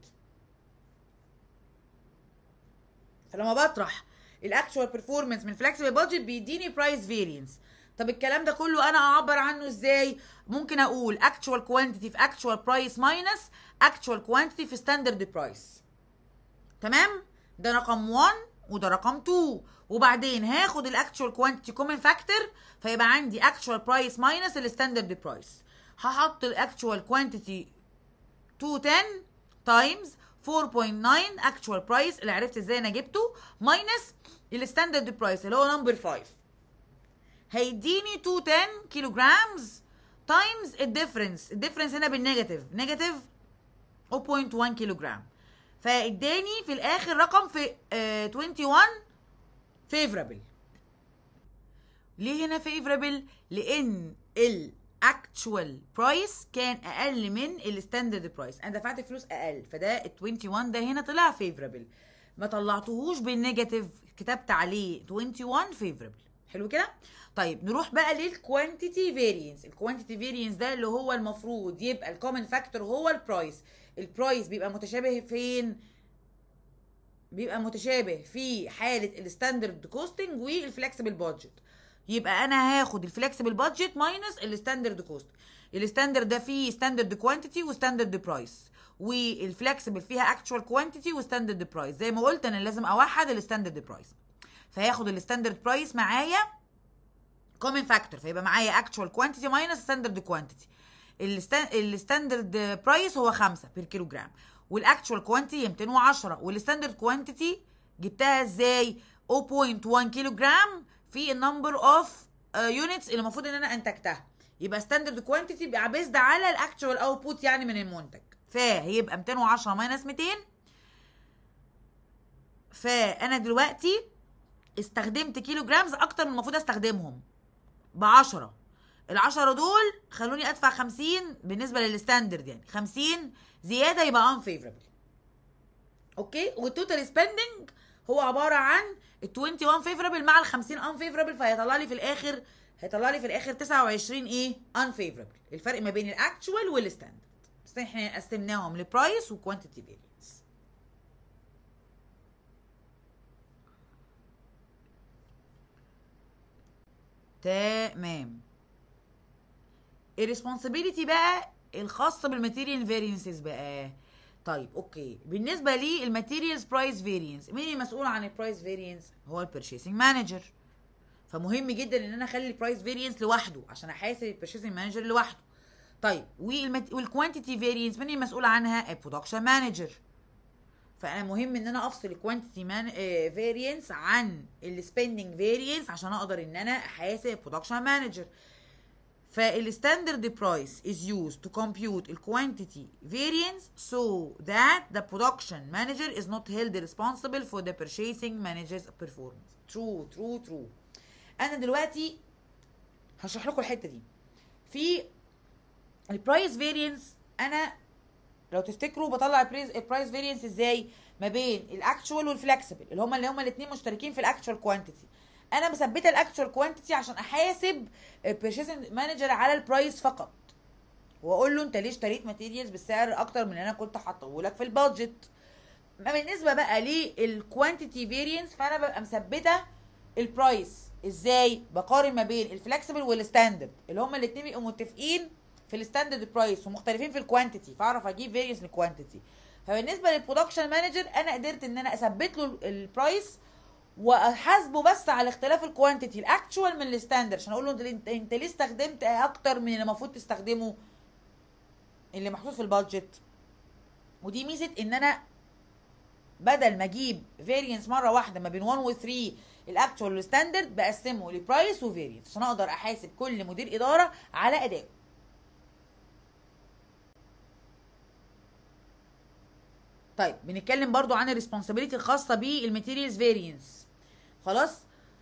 فلما بطرح الاكتشوال بيرفورمانس من فلكسبل بادجت بيديني برايس فيرينس طب الكلام ده كله انا اعبر عنه ازاي ممكن اقول actual quantity في actual price minus actual quantity في standard price تمام ده رقم 1 وده رقم 2 وبعدين هاخد الاكتشوال كوانتيتي كومن فاكتور فيبقى عندي actual price minus الستاندرد برايس هحط الاكتشوال كوانتيتي 210 تايمز 4.9 actual برايس اللي عرفت ازاي انا جبته ماينس الستاندرد برايس اللي هو نمبر 5 هيديني 210 كيلو جرامز تايمز الديفرنس الديفرنس هنا بالنيجاتيف نيجاتيف 0.1 كيلو جرام فاداني في الاخر رقم في آه 21 فيفرابل ليه هنا فيفرابل لان الاكتشوال برايس كان اقل من الستاندرد برايس انا دفعت فلوس اقل فده ال 21 ده هنا طلع فيفرابل ما طلعتهوش بالنيجاتيف كتبت عليه 21 فيفربل حلو كده طيب نروح بقى للكوانتيتي فارينس الكوانتيتي فارينس ده اللي هو المفروض يبقى الكومن فاكتور هو البرايس البرايس بيبقى متشابه فين بيبقى متشابه في حاله الستاندرد كوستنج والفلكسبل بادجت يبقى انا هاخد الفلكسبل بادجت ماينس الستاندرد كوست الستاندرد ده فيه ستاندرد كوانتيتي وستاندرد برايس والفلكسبل فيها اكتشوال كوانتيتي وستاندرد برايس زي ما قلت انا لازم اوحد الستاندرد برايس فهاخد الستاندرد برايس معايا كومن فاكتور فيبقى معايا اكتشوال كوانتيتي ماينس ستاندرد كوانتيتي الستاندرد برايس هو 5 بير كيلو جرام والاكتشوال كوانتيتي 210 والستاندرد كوانتيتي جبتها ازاي 0.1 كيلو جرام في النمبر اوف يونتس اللي المفروض ان انا انتجتها يبقى ستاندرد كوانتيتي بيبقى بيزد على الاكتشوال اوتبوت يعني من المنتج فهيبقى 210 ماينس 200 فانا دلوقتي استخدمت كيلو جرامز اكتر من المفروض استخدمهم ب 10 ال 10 دول خلوني ادفع 50 بالنسبه للستاندرد يعني 50 زياده يبقى unfavorable اوكي والتوتال سبيندنج هو عباره عن ال 21 favorable مع ال 50 unfavorable فهيطلع لي في الاخر هيطلع لي في الاخر 29 ايه unfavorable الفرق ما بين الاكتشوال والستاندرد بس احنا قسمناهم لبرايس وكوانتيتي فارينس تمام الريسبونسابيلتي بقى الخاصه بالماتيريال فارينسز بقى طيب اوكي بالنسبه لي الماتيريالز برايس فارينس مين المسؤول عن البرايس فارينس هو البيرشيسنج مانجر فمهم جدا ان انا اخلي البرايس فارينس لوحده عشان احاسب البيرشيسنج مانجر لوحده طيب والكوانتيتي فارينس مين المسؤول عنها البرودكشن مانجر فانا مهم ان انا افصل الكوانتيتي مان فارينس عن السبيندنج فارينس عشان اقدر ان انا احاسب البرودكشن مانجر فالستاندرد برايس is used to compute the quantity variance so that the production manager is not held responsible for the purchasing manager's performance true true true انا دلوقتي هشرح لكم الحته دي في البرايس فارينس انا لو تفتكروا بطلع البرايس فارينس ازاي ما بين الاكتشوال والفلكسبل اللي هما اللي هما الاثنين مشتركين في الاكتشوال كوانتيتي انا مثبته الاكتشوال كوانتيتي عشان احاسب البيرشيسنج مانجر على البرايس فقط واقول له انت ليه اشتريت ماتيريالز بالسعر اكتر من اللي انا كنت حاطه لك في البادجت ما بالنسبه بقى للكوانتيتي فارينس فانا ببقى مثبته البرايس ازاي بقارن ما بين الفلكسبل والستاندرد اللي هما الاثنين بيبقوا متفقين في الستاندرد برايس ومختلفين في الكوانتيتي فاعرف اجيب فارينس للكوانتيتي فبالنسبه للبرودكشن مانجر انا قدرت ان انا اثبت له البرايس واحاسبه بس على اختلاف الكوانتيتي الاكتشوال من الستاندرد عشان اقول له انت انت ليه استخدمت اكتر من اللي المفروض تستخدمه اللي محطوط في البادجت ودي ميزه ان انا بدل ما اجيب فارينس مره واحده ما بين 1 و 3 الاكتشوال والستاندرد بقسمه لبرايس وفارينس عشان اقدر احاسب كل مدير اداره على ادائه طيب بنتكلم برضو عن الريسبونسابيلتي الخاصه بالماتيريالز فارينس خلاص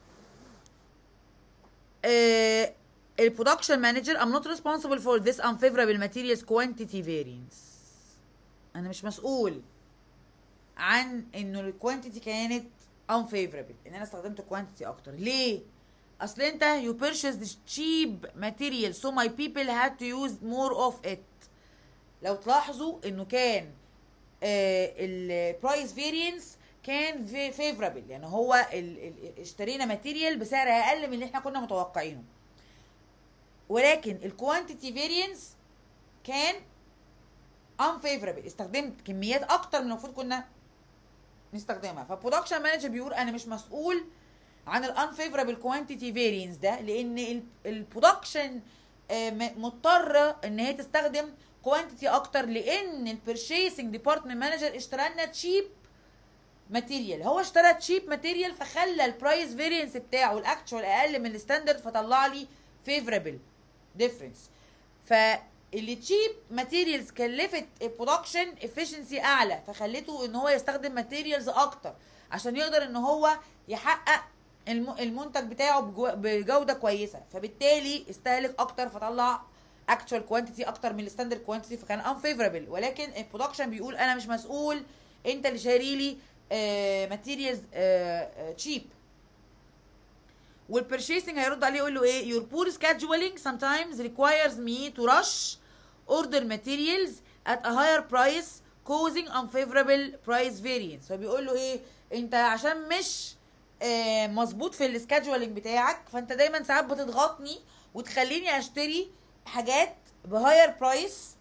آه البرودكشن مانجر I'm not responsible for this unfavorable materials quantity variance انا مش مسؤول عن انه الكوانتيتي كانت unfavorable ان انا استخدمت كوانتيتي اكتر ليه اصل انت you purchased cheap material so my people had to use more of it لو تلاحظوا انه كان البرايس فيرينس كان فيفرابل يعني هو ال ال اشترينا ماتيريال بسعر اقل من اللي احنا كنا متوقعينه ولكن الكوانتيتي فيرينس كان unfavorable استخدمت كميات اكتر من المفروض كنا نستخدمها فالبرودكشن مانجر بيقول انا مش مسؤول عن الانفيفرابل كوانتيتي فيرينس ده لان البرودكشن مضطره ان هي تستخدم كوانتيتي اكتر لان البرشيسنج ديبارتمنت مانجر اشترى لنا تشيب ماتيريال هو اشترى تشيب ماتيريال فخلى البرايس فيرينس بتاعه الاكتشوال اقل من الستاندرد فطلع لي فيفرابل ديفرنس فاللي تشيب ماتيريالز كلفت البرودكشن افشنسي اعلى فخلته ان هو يستخدم ماتيريالز اكتر عشان يقدر ان هو يحقق المنتج بتاعه بجوده كويسه فبالتالي استهلك اكتر فطلع اكتشوال كوانتيتي اكتر من الستاندرد كوانتيتي فكان unfavorable ولكن البرودكشن بيقول انا مش مسؤول انت اللي شاري لي ماتيريالز تشيب والبرشيسنج هيرد عليه يقول له ايه your poor scheduling sometimes requires me to rush order materials at a higher price causing unfavorable price variance فبيقول له ايه انت عشان مش آه مظبوط في السكادجولينج بتاعك فانت دايما ساعات بتضغطني وتخليني اشتري حاجات بهاير برايس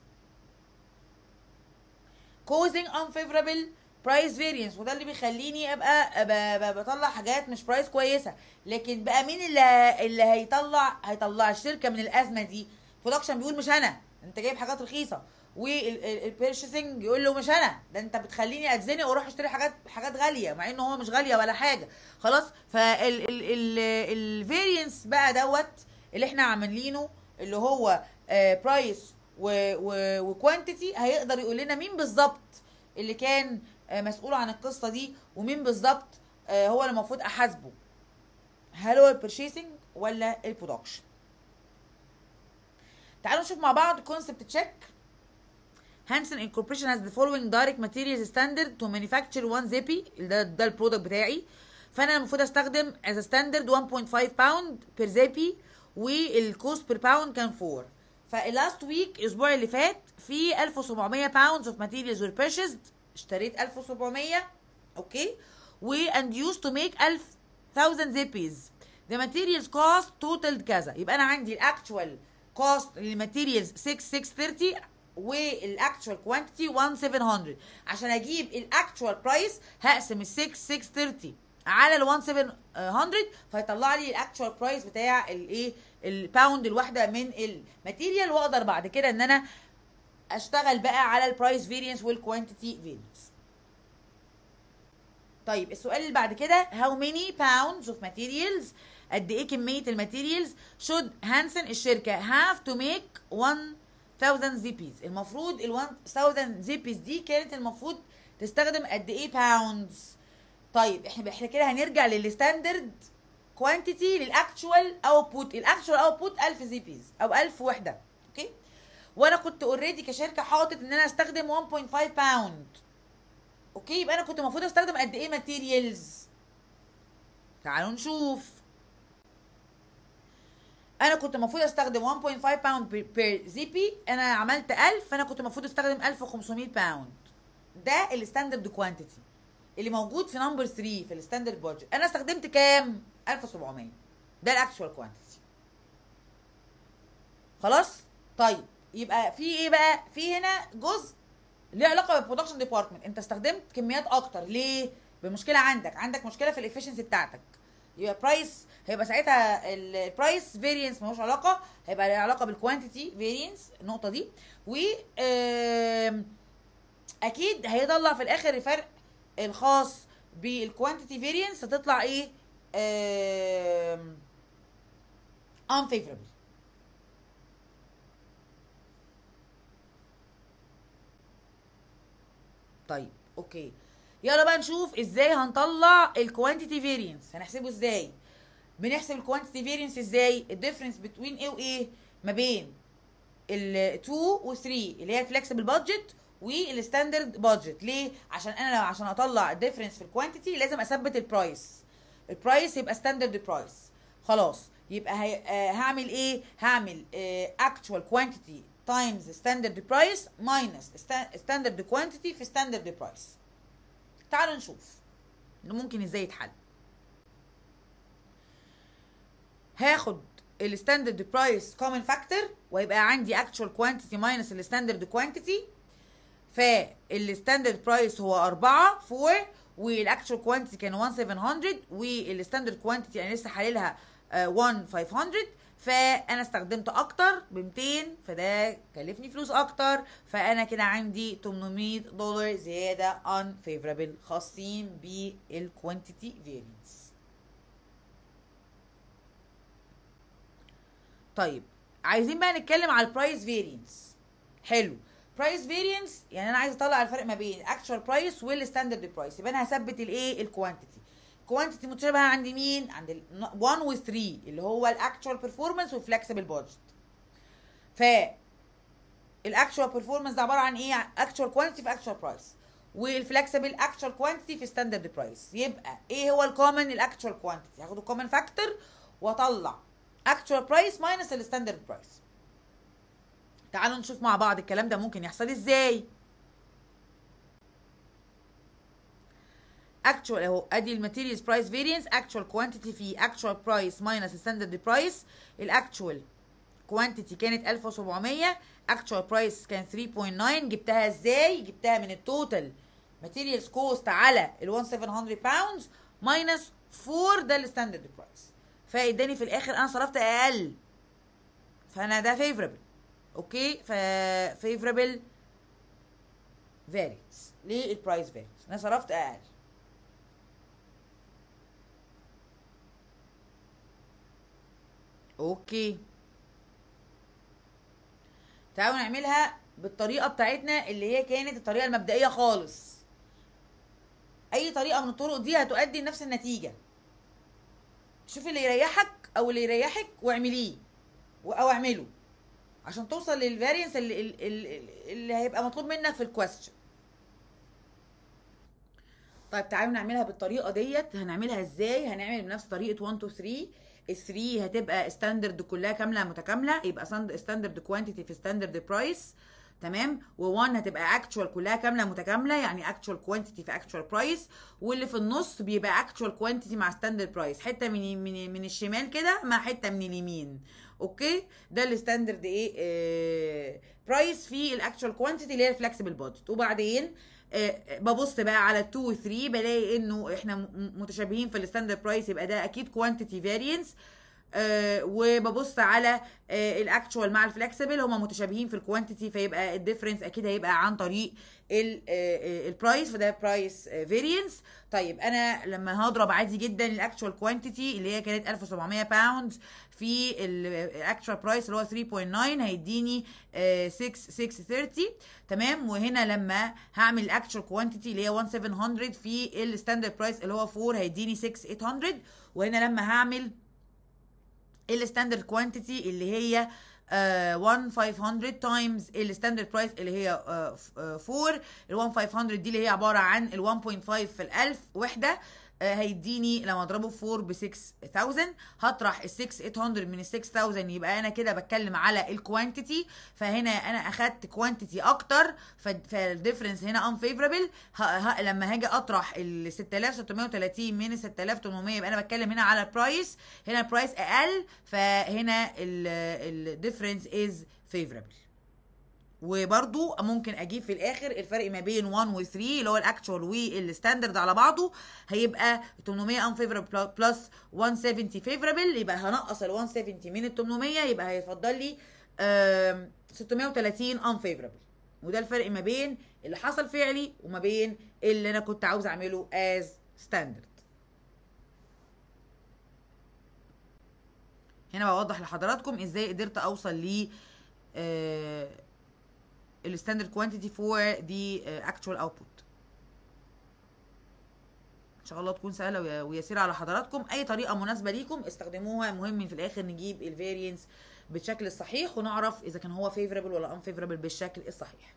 causing unfavorable برايس فيرينس وده اللي بيخليني ابقى, أبقى, أبقى بطلع حاجات مش برايس كويسه لكن بقى مين اللي اللي هيطلع هيطلع الشركه من الازمه دي برودكشن بيقول مش انا انت جايب حاجات رخيصه والبيرشيسنج يقول له مش انا ده انت بتخليني اتزنق واروح اشتري حاجات حاجات غاليه مع ان هو مش غاليه ولا حاجه خلاص فالفيرينس بقى دوت اللي احنا عاملينه اللي هو برايس وكوانتيتي هيقدر يقول لنا مين بالظبط اللي كان مسؤول عن القصه دي ومين بالظبط هو اللي المفروض احاسبه هل هو البرشيسنج ولا البرودكشن تعالوا نشوف مع بعض كونسبت تشيك هانسن انكوربريشن has the following direct materials standard to manufacture one zippy ده ده البرودكت بتاعي فانا المفروض استخدم as a standard 1.5 باوند بير zippy والكوست بير باوند كان 4 فاللاست ويك الاسبوع اللي فات في 1700 باوندز اوف ماتيريالز were purchased اشتريت 1700 اوكي و and used to make 1000 zippies the materials cost totaled كذا يبقى انا عندي الاكتوال كوست للماتيريالز 6630 والاكتوال كوانتيتي 1700 عشان اجيب الاكتوال برايس هقسم ال 6630 على ال 1700 فيطلع لي الاكتوال برايس بتاع الايه الباوند الواحده من الماتيريال واقدر بعد كده ان انا اشتغل بقى على البرايس فيرينس والكوانتيتي فيرينس طيب السؤال اللي بعد كده how many pounds of materials قد ايه كميه الماتيريالز should هانسن الشركه have to make 1000 زيبيز المفروض ال 1000 زيبيز دي كانت المفروض تستخدم قد ايه باوندز طيب احنا احنا كده هنرجع للستاندرد كوانتيتي للاكتشوال اوتبوت الاكتشوال اوتبوت 1000 زيبيز او 1000 وحده اوكي وانا كنت اوريدي كشركه حاطط ان انا استخدم 1.5 باوند اوكي يبقى انا كنت المفروض استخدم قد ايه ماتيريالز تعالوا نشوف انا كنت المفروض استخدم 1.5 باوند بير زي بي انا عملت 1000 فانا كنت المفروض استخدم 1500 باوند ده الستاندرد كوانتيتي اللي موجود في نمبر 3 في الستاندرد بادجت انا استخدمت كام 1700 ده الاكشوال كوانتيتي خلاص طيب يبقى في ايه بقى في هنا جزء ليه علاقه بالبرودكشن ديبارتمنت انت استخدمت كميات اكتر ليه بمشكله عندك عندك مشكله في الافشنسي بتاعتك يبقى برايس هيبقى ساعتها البرايس فيرينس ملوش علاقه هيبقى له علاقه بالكوانتيتي فيرينس النقطه دي و اكيد هيطلع في الاخر الفرق الخاص بالكوانتيتي فيرينس هتطلع ايه unfavorable طيب اوكي يلا بقى نشوف ازاي هنطلع الكوانتيتي فيرينس هنحسبه ازاي بنحسب الكوانتيتي فيرينس ازاي الديفرنس بين ايه وايه ما بين ال 2 و 3 اللي هي الفلكسبل بادجت والستاندرد بادجت ليه عشان انا لو عشان اطلع الديفرنس في الكوانتيتي لازم اثبت البرايس البرايس يبقى ستاندرد برايس خلاص يبقى هي... آه هعمل ايه هعمل اكتوال كوانتيتي تايمز ستاندرد برايس ماينس ستاندرد كوانتيتي في ستاندرد برايس تعالوا نشوف انه ممكن ازاي يتحل هاخد الستاندرد برايس كومن فاكتور ويبقى عندي اكتشوال كوانتيتي ماينس الستاندرد كوانتيتي فالستاندرد برايس هو 4 4 والاكتشوال كوانتيتي كان 1700 والستاندرد كوانتيتي انا لسه حاللها 1500 فانا استخدمت اكتر ب 200 فده كلفني فلوس اكتر فانا كده عندي 800 دولار زياده unfavorable خاصين بالكوانتيتي فيرينس طيب عايزين بقى نتكلم على البرايس فيرينس حلو برايس فيرينس يعني انا عايز اطلع الفرق ما بين الاكتشوال برايس والستاندرد برايس يبقى انا هثبت الايه الكوانتيتي كوانتيتي متشابهه عند مين عند ال 1 و 3 اللي هو الاكتشوال بيرفورمانس والفلكسبل بادجت ف الاكتشوال بيرفورمانس ده عباره عن ايه اكتشوال كوانتيتي في اكتشوال برايس والفلكسبل اكتشوال كوانتيتي في ستاندرد برايس يبقى ايه هو الكومن الاكتشوال كوانتيتي هاخد الكومن فاكتور واطلع اكتشوال برايس ماينس الستاندرد برايس تعالوا نشوف مع بعض الكلام ده ممكن يحصل ازاي اكتشوال اهو ادي الماتيريالز برايس فيرينس اكتشوال كوانتيتي في اكتشوال برايس ماينس ستاندرد برايس الاكتشوال كوانتيتي كانت 1700 اكتشوال برايس كان 3.9 جبتها ازاي جبتها من التوتال ماتيريالز كوست على ال 1700 باوندز ماينس 4 ده الستاندرد برايس فاداني في الاخر انا صرفت اقل فانا ده فيفربل اوكي ف فيفربل فارينس ليه البرايس فارينس انا صرفت اقل اوكي تعالوا نعملها بالطريقه بتاعتنا اللي هي كانت الطريقه المبدئيه خالص اي طريقه من الطرق دي هتؤدي لنفس النتيجه شوف اللي يريحك او اللي يريحك واعمليه او اعمله عشان توصل للفارينس اللي, اللي, اللي هيبقى مطلوب منك في الكويستشن طيب تعالوا نعملها بالطريقه ديت هنعملها ازاي هنعمل بنفس طريقه 1 2 3 ال 3 هتبقى ستاندرد كلها كامله متكامله يبقى ستاندرد كوانتيتي في ستاندرد برايس تمام و1 هتبقى اكتشوال كلها كامله متكامله يعني اكتشوال كوانتيتي في اكتشوال برايس واللي في النص بيبقى اكتشوال كوانتيتي مع ستاندرد برايس حته من من من الشمال كده مع حته من اليمين اوكي ده الستاندرد ايه آه برايس في الاكتشوال كوانتيتي اللي هي الفلكسبل بادجت وبعدين آه ببص بقى على 2 و 3 بلاقي انه احنا متشابهين في الستاندرد برايس يبقى ده اكيد كوانتيتي فارينس آه وببص على آه الاكتشوال مع الفلكسبل هما متشابهين في الكوانتيتي فيبقى الديفرنس اكيد هيبقى عن طريق البرايس فده برايس فارينس طيب انا لما هضرب عادي جدا الاكتشوال كوانتيتي اللي هي كانت 1700 باوند في الاكتشوال برايس اللي هو 3.9 هيديني 6 630 تمام وهنا لما هعمل الاكتشوال كوانتيتي اللي هي 1700 في الستاندرد برايس اللي هو 4 هيديني 6 800 وهنا لما هعمل الستاندرد كوانتيتي اللي هي uh, 1500 تايمز الستاندرد برايس اللي هي uh, 4 ال 1500 دي اللي هي عباره عن ال 1.5 في الالف وحده uh, هيديني لما اضربه في 4 ب 6000 هطرح ال 6800 من ال 6000 يبقى انا كده بتكلم على الكوانتيتي فهنا انا اخدت كوانتيتي اكتر فالديفرنس هنا unfavorable لما هاجي اطرح ال 6630 من ال 6800 يبقى انا بتكلم هنا على البرايس هنا البرايس اقل فهنا الديفرنس از favorable وبرضو ممكن اجيب في الاخر الفرق ما بين 1 و 3 اللي هو الاكتشوال والستاندرد على بعضه هيبقى 800 unfavorable بلس 170 favorable يبقى هنقص ال 170 من ال 800 يبقى هيفضل لي 630 unfavorable وده الفرق ما بين اللي حصل فعلي وما بين اللي انا كنت عاوز اعمله as standard هنا بوضح لحضراتكم ازاي قدرت اوصل ل الستاندرد كوانتيتي فور ذا اكتوال اوتبوت ان شاء الله تكون سهله ويسيره على حضراتكم اي طريقه مناسبه ليكم استخدموها المهم في الاخر نجيب الفارينس بالشكل الصحيح ونعرف اذا كان هو فيفربل ولا انفيفربل بالشكل الصحيح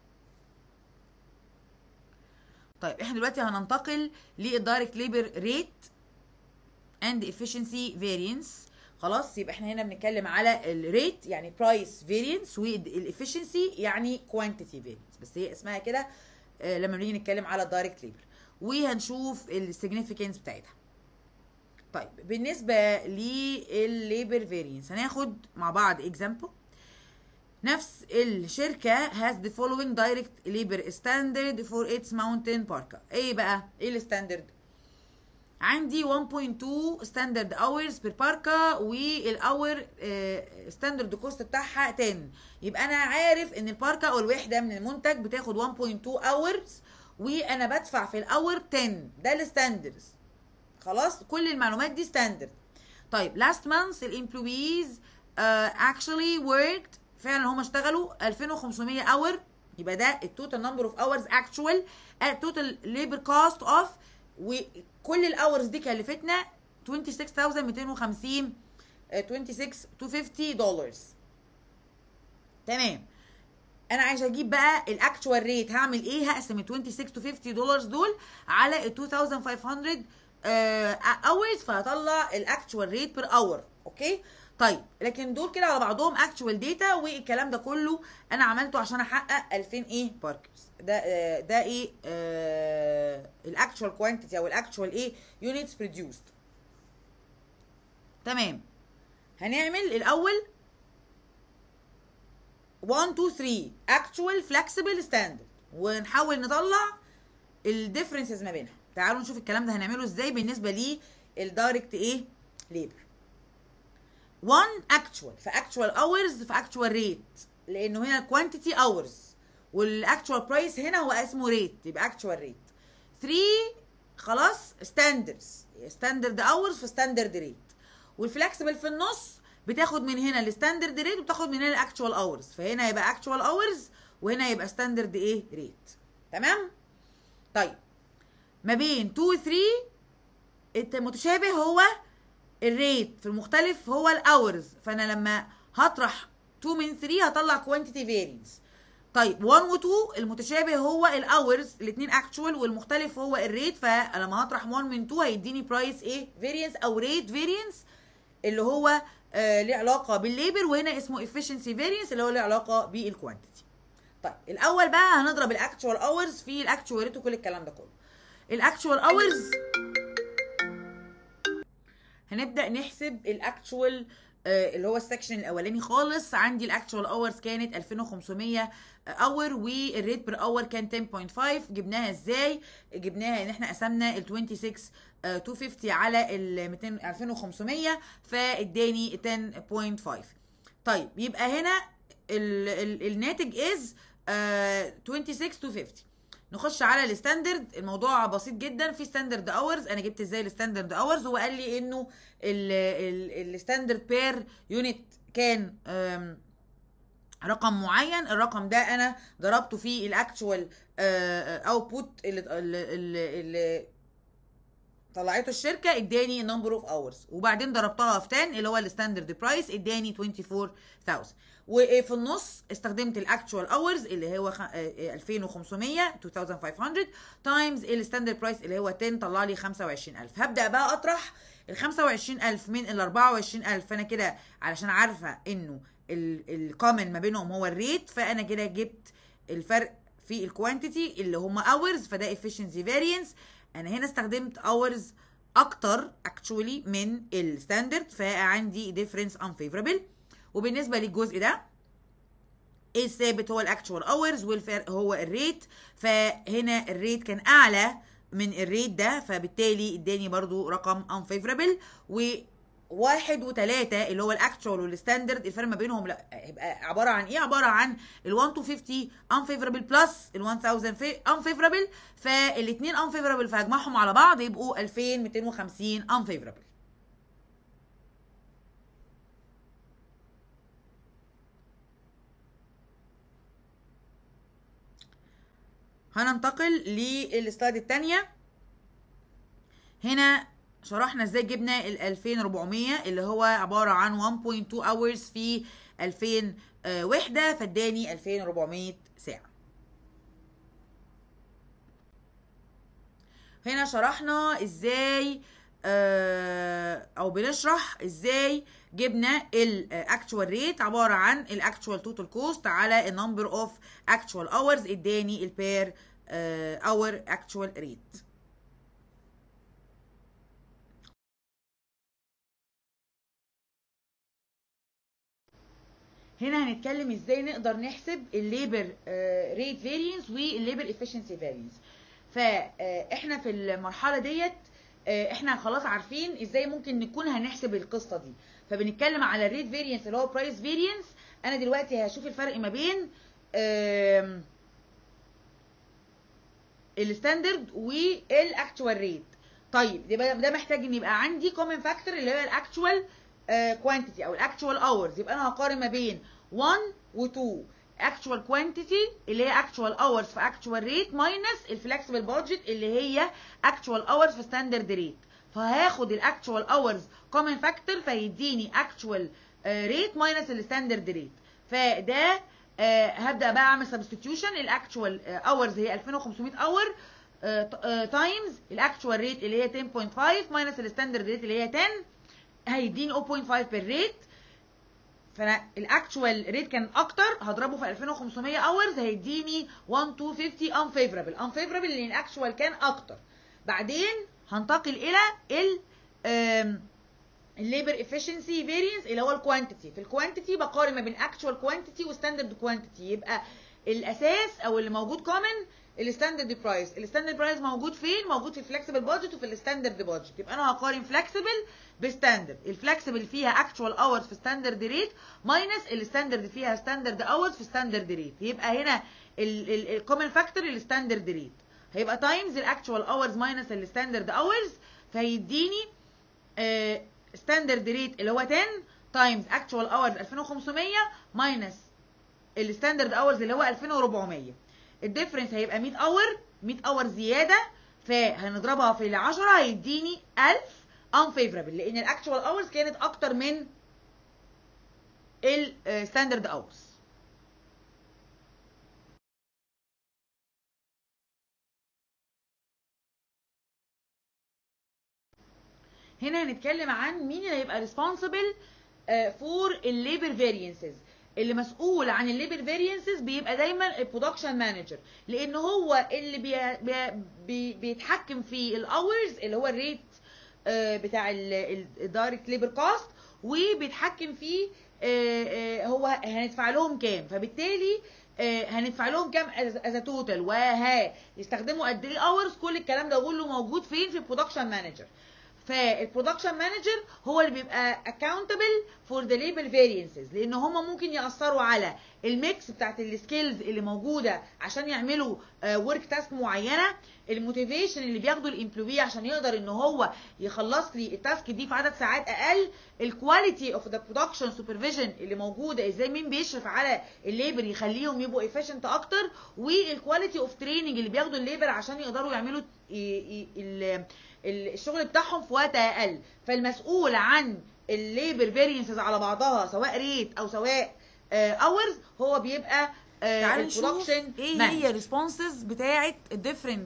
طيب احنا دلوقتي هننتقل للدايركت ليبر ريت اند efficiency فارينس خلاص يبقى احنا هنا بنتكلم على الريت يعني برايس فيرينس والافشنسي يعني كوانتيتي فيرينس بس هي اسمها كده اه لما بنيجي نتكلم على الدايركت ليبر وهنشوف السيجنيفيكانس بتاعتها طيب بالنسبه للليبر فيرينس هناخد مع بعض اكزامبل نفس الشركة has the following direct labor standard for its mountain parka ايه بقى ايه الستاندرد عندي 1.2 ستاندرد اورز بير باركا والاور ستاندرد كوست بتاعها 10 يبقى انا عارف ان الباركا او الوحده من المنتج بتاخد 1.2 اورز وانا بدفع في الاور 10 ده الستاندردز خلاص كل المعلومات دي ستاندرد طيب last month الامبلويز uh, actually worked فعلا هم اشتغلوا 2500 اور يبقى ده التوتال نمبر اوف اورز اكشوال التوتال ليبر كوست اوف وكل الاورز دي كلفتنا 26250 26 250 دولار تمام انا عايزه اجيب بقى الاكتوال ريت هعمل ايه هقسم ال 26 تو 50 دولار دول على ال 2500 اورز فهطلع الاكتوال ريت بير اور اوكي طيب لكن دول كده على بعضهم اكتوال داتا والكلام ده كله انا عملته عشان احقق 2000 ايه باركرز ده آه ده ايه آه الاكتوال كوانتيتي او الاكتوال ايه يونتس بروديوسد تمام هنعمل الاول 1 2 3 actual flexible standard ونحاول نطلع الديفرنسز ما بينها تعالوا نشوف الكلام ده هنعمله ازاي بالنسبه للدايركت ايه ليبر 1 actual في actual hours في actual rate لانه هنا quantity hours والاكتوال برايس هنا هو اسمه ريت يبقى actual rate 3 خلاص ستاندردز ستاندرد اورز في ستاندرد ريت والفلكسبل في النص بتاخد من هنا الستاندرد ريت وبتاخد من هنا الاكتوال اورز فهنا يبقى اكتوال اورز وهنا يبقى ستاندرد ايه ريت تمام طيب ما بين 2 و 3 المتشابه هو الريت في المختلف هو الاورز فانا لما هطرح 2 من 3 هطلع كوانتيتي فيرينس طيب 1 و 2 المتشابه هو الاورز الاثنين اكتوال والمختلف هو الريت فلما هطرح 1 من 2 هيديني برايس ايه فيرينس او ريت فيرينس اللي هو آه ليه علاقه بالليبر وهنا اسمه efficiency variance اللي هو ليه علاقه بالكوانتيتي طيب الاول بقى هنضرب الاكتوال اورز في الاكتوال ريت وكل الكلام ده كله الاكتوال اورز هنبدا نحسب الاكتوال آه اللي هو السكشن الاولاني خالص عندي الاكتوال اورز كانت 2500 اور والريت بير اور كان 10.5 جبناها ازاي جبناها ان احنا قسمنا ال 26 250 على ال 200 2500 فاداني 10.5 طيب يبقى هنا ال ال الناتج از 26 250 نخش على الستاندرد الموضوع بسيط جدا في ستاندرد اورز انا جبت ازاي الستاندرد اورز هو قال لي انه الستاندرد بير يونت كان رقم معين الرقم ده انا ضربته في الاكتوال اوتبوت اللي, اللي, اللي طلعته الشركه اداني نمبر اوف اورز وبعدين ضربتها في 10 اللي هو الستاندرد برايس اداني 24000 وفي النص استخدمت الاكتوال اورز اللي هو 2500 2500 تايمز الستاندرد برايس اللي هو 10 طلع لي 25000 هبدا بقى اطرح ال 25000 من ال 24000 فانا كده علشان عارفه انه الكومن ما بينهم هو الريت فانا كده جبت الفرق في الكوانتيتي اللي هم اورز فده efficiency variance انا هنا استخدمت اورز اكتر اكشولي من الستاندرد فعندي difference unfavorable وبالنسبه للجزء ده الثابت هو الاكشوال اورز والفرق هو الريت فهنا الريت كان اعلى من الريت ده فبالتالي اداني برضو رقم unfavorable و واحد وثلاثة اللي هو الاكتوال والستاندرد الفرق ما بينهم لا هيبقى عبارة عن ايه؟ عبارة عن ال 1250 unfavorable بلس ال 1000 unfavorable فالاثنين unfavorable فهجمعهم على بعض يبقوا 2250 unfavorable هننتقل للسلايد الثانية هنا شرحنا ازاي جبنا ال 2400 اللي هو عباره عن 1.2 hours في 2000 وحده فاداني 2400 ساعه هنا شرحنا ازاي او بنشرح ازاي جبنا الاكتوال ريت عباره عن الاكتوال توتال كوست على النمبر اوف اكتوال اورز اداني البير اور اكتوال ريت هنا هنتكلم ازاي نقدر نحسب الليبر ريت فارينس والليبر افشنسي فارينس فاحنا في المرحله ديت احنا خلاص عارفين ازاي ممكن نكون هنحسب القصه دي فبنتكلم على الريت فارينس اللي هو برايس فارينس انا دلوقتي هشوف الفرق ما بين الستاندرد والاكتوال ريت طيب يبقى ده محتاج ان يبقى عندي كومن فاكتور اللي هو الاكتوال كوانتيتي او الاكتوال اورز يبقى انا هقارن ما بين 1 و 2 actual quantity اللي هي actual hours في actual rate minus الفلكسبل budget اللي هي actual hours في standard rate فهاخد الاكتوال hours common factor فيديني actual rate minus الستاندرد rate فده آه هبدا بقى اعمل سبستيتيوشن الاكتشوال اورز هي 2500 اور تايمز الاكتشوال ريت اللي هي 10.5 ماينس الستاندرد ريت اللي هي 10 هيديني 0.5 بير ريت فانا الاكتشوال ريت كان اكتر هضربه في 2500 اورز هيديني 1250 unfavorable unfavorable لان الاكتشوال كان اكتر بعدين هنتقل الى ال الليبر افشنسي فيرينس اللي هو الكوانتيتي في الكوانتيتي بقارن ما بين اكتشوال كوانتيتي وستاندرد كوانتيتي يبقى الاساس او اللي موجود كومن الستاندرد برايس الستاندرد برايس موجود فين موجود في الفلكسبل بادجت وفي الستاندرد بادجت يبقى انا هقارن فلكسبل بستاندرد الفلكسبل فيها اكتشوال اورز في ستاندرد ريت ماينس الستاندرد فيها ستاندرد اورز في ستاندرد ريت يبقى هنا الكومن فاكتور الستاندرد ريت هيبقى تايمز الاكتشوال اورز ماينس الستاندرد اورز فهيديني ستاندرد ريت اللي هو 10 تايمز اكتشوال اورز 2500 ماينس الستاندرد اورز اللي هو 2400 الديفرنس هيبقى 100 اور 100 اور زياده فهنضربها في ال 10 هيديني 1000 unfavorable لان الاكتشوال اورز كانت اكتر من الستاندرد اورز هنا هنتكلم عن مين اللي هيبقى responsible فور الليبر فارينسز اللي مسؤول عن الليبر فارينسز بيبقى دايما البرودكشن مانجر لان هو اللي بي بي بي بيتحكم في الاورز اللي هو الريت بتاع الدايركت ليبر كوست وبيتحكم في هو هندفع لهم كام فبالتالي هندفع لهم كام از توتال وها يستخدموا قد ايه اورز كل الكلام ده كله موجود فين في البرودكشن مانجر فالبرودكشن مانجر هو اللي بيبقى accountable for the labor variances لان هم ممكن ياثروا على الميكس بتاعت السكيلز اللي موجوده عشان يعملوا ورك تاسك معينه الموتيفيشن اللي بياخده الامبلوي عشان يقدر ان هو يخلص لي التاسك دي في عدد ساعات اقل الكواليتي اوف ذا برودكشن سوبرفيجن اللي موجوده ازاي مين بيشرف على الليبر يخليهم يبقوا efficient اكتر والكواليتي اوف تريننج اللي بياخدوا الليبر عشان يقدروا يعملوا الشغل بتاعهم في وقت اقل فالمسؤول عن الليبر فارينسز على بعضها سواء ريت او سواء اورز هو بيبقى
تعالوا نشوف ايه هي الريسبونسز بتاعه الديفرنت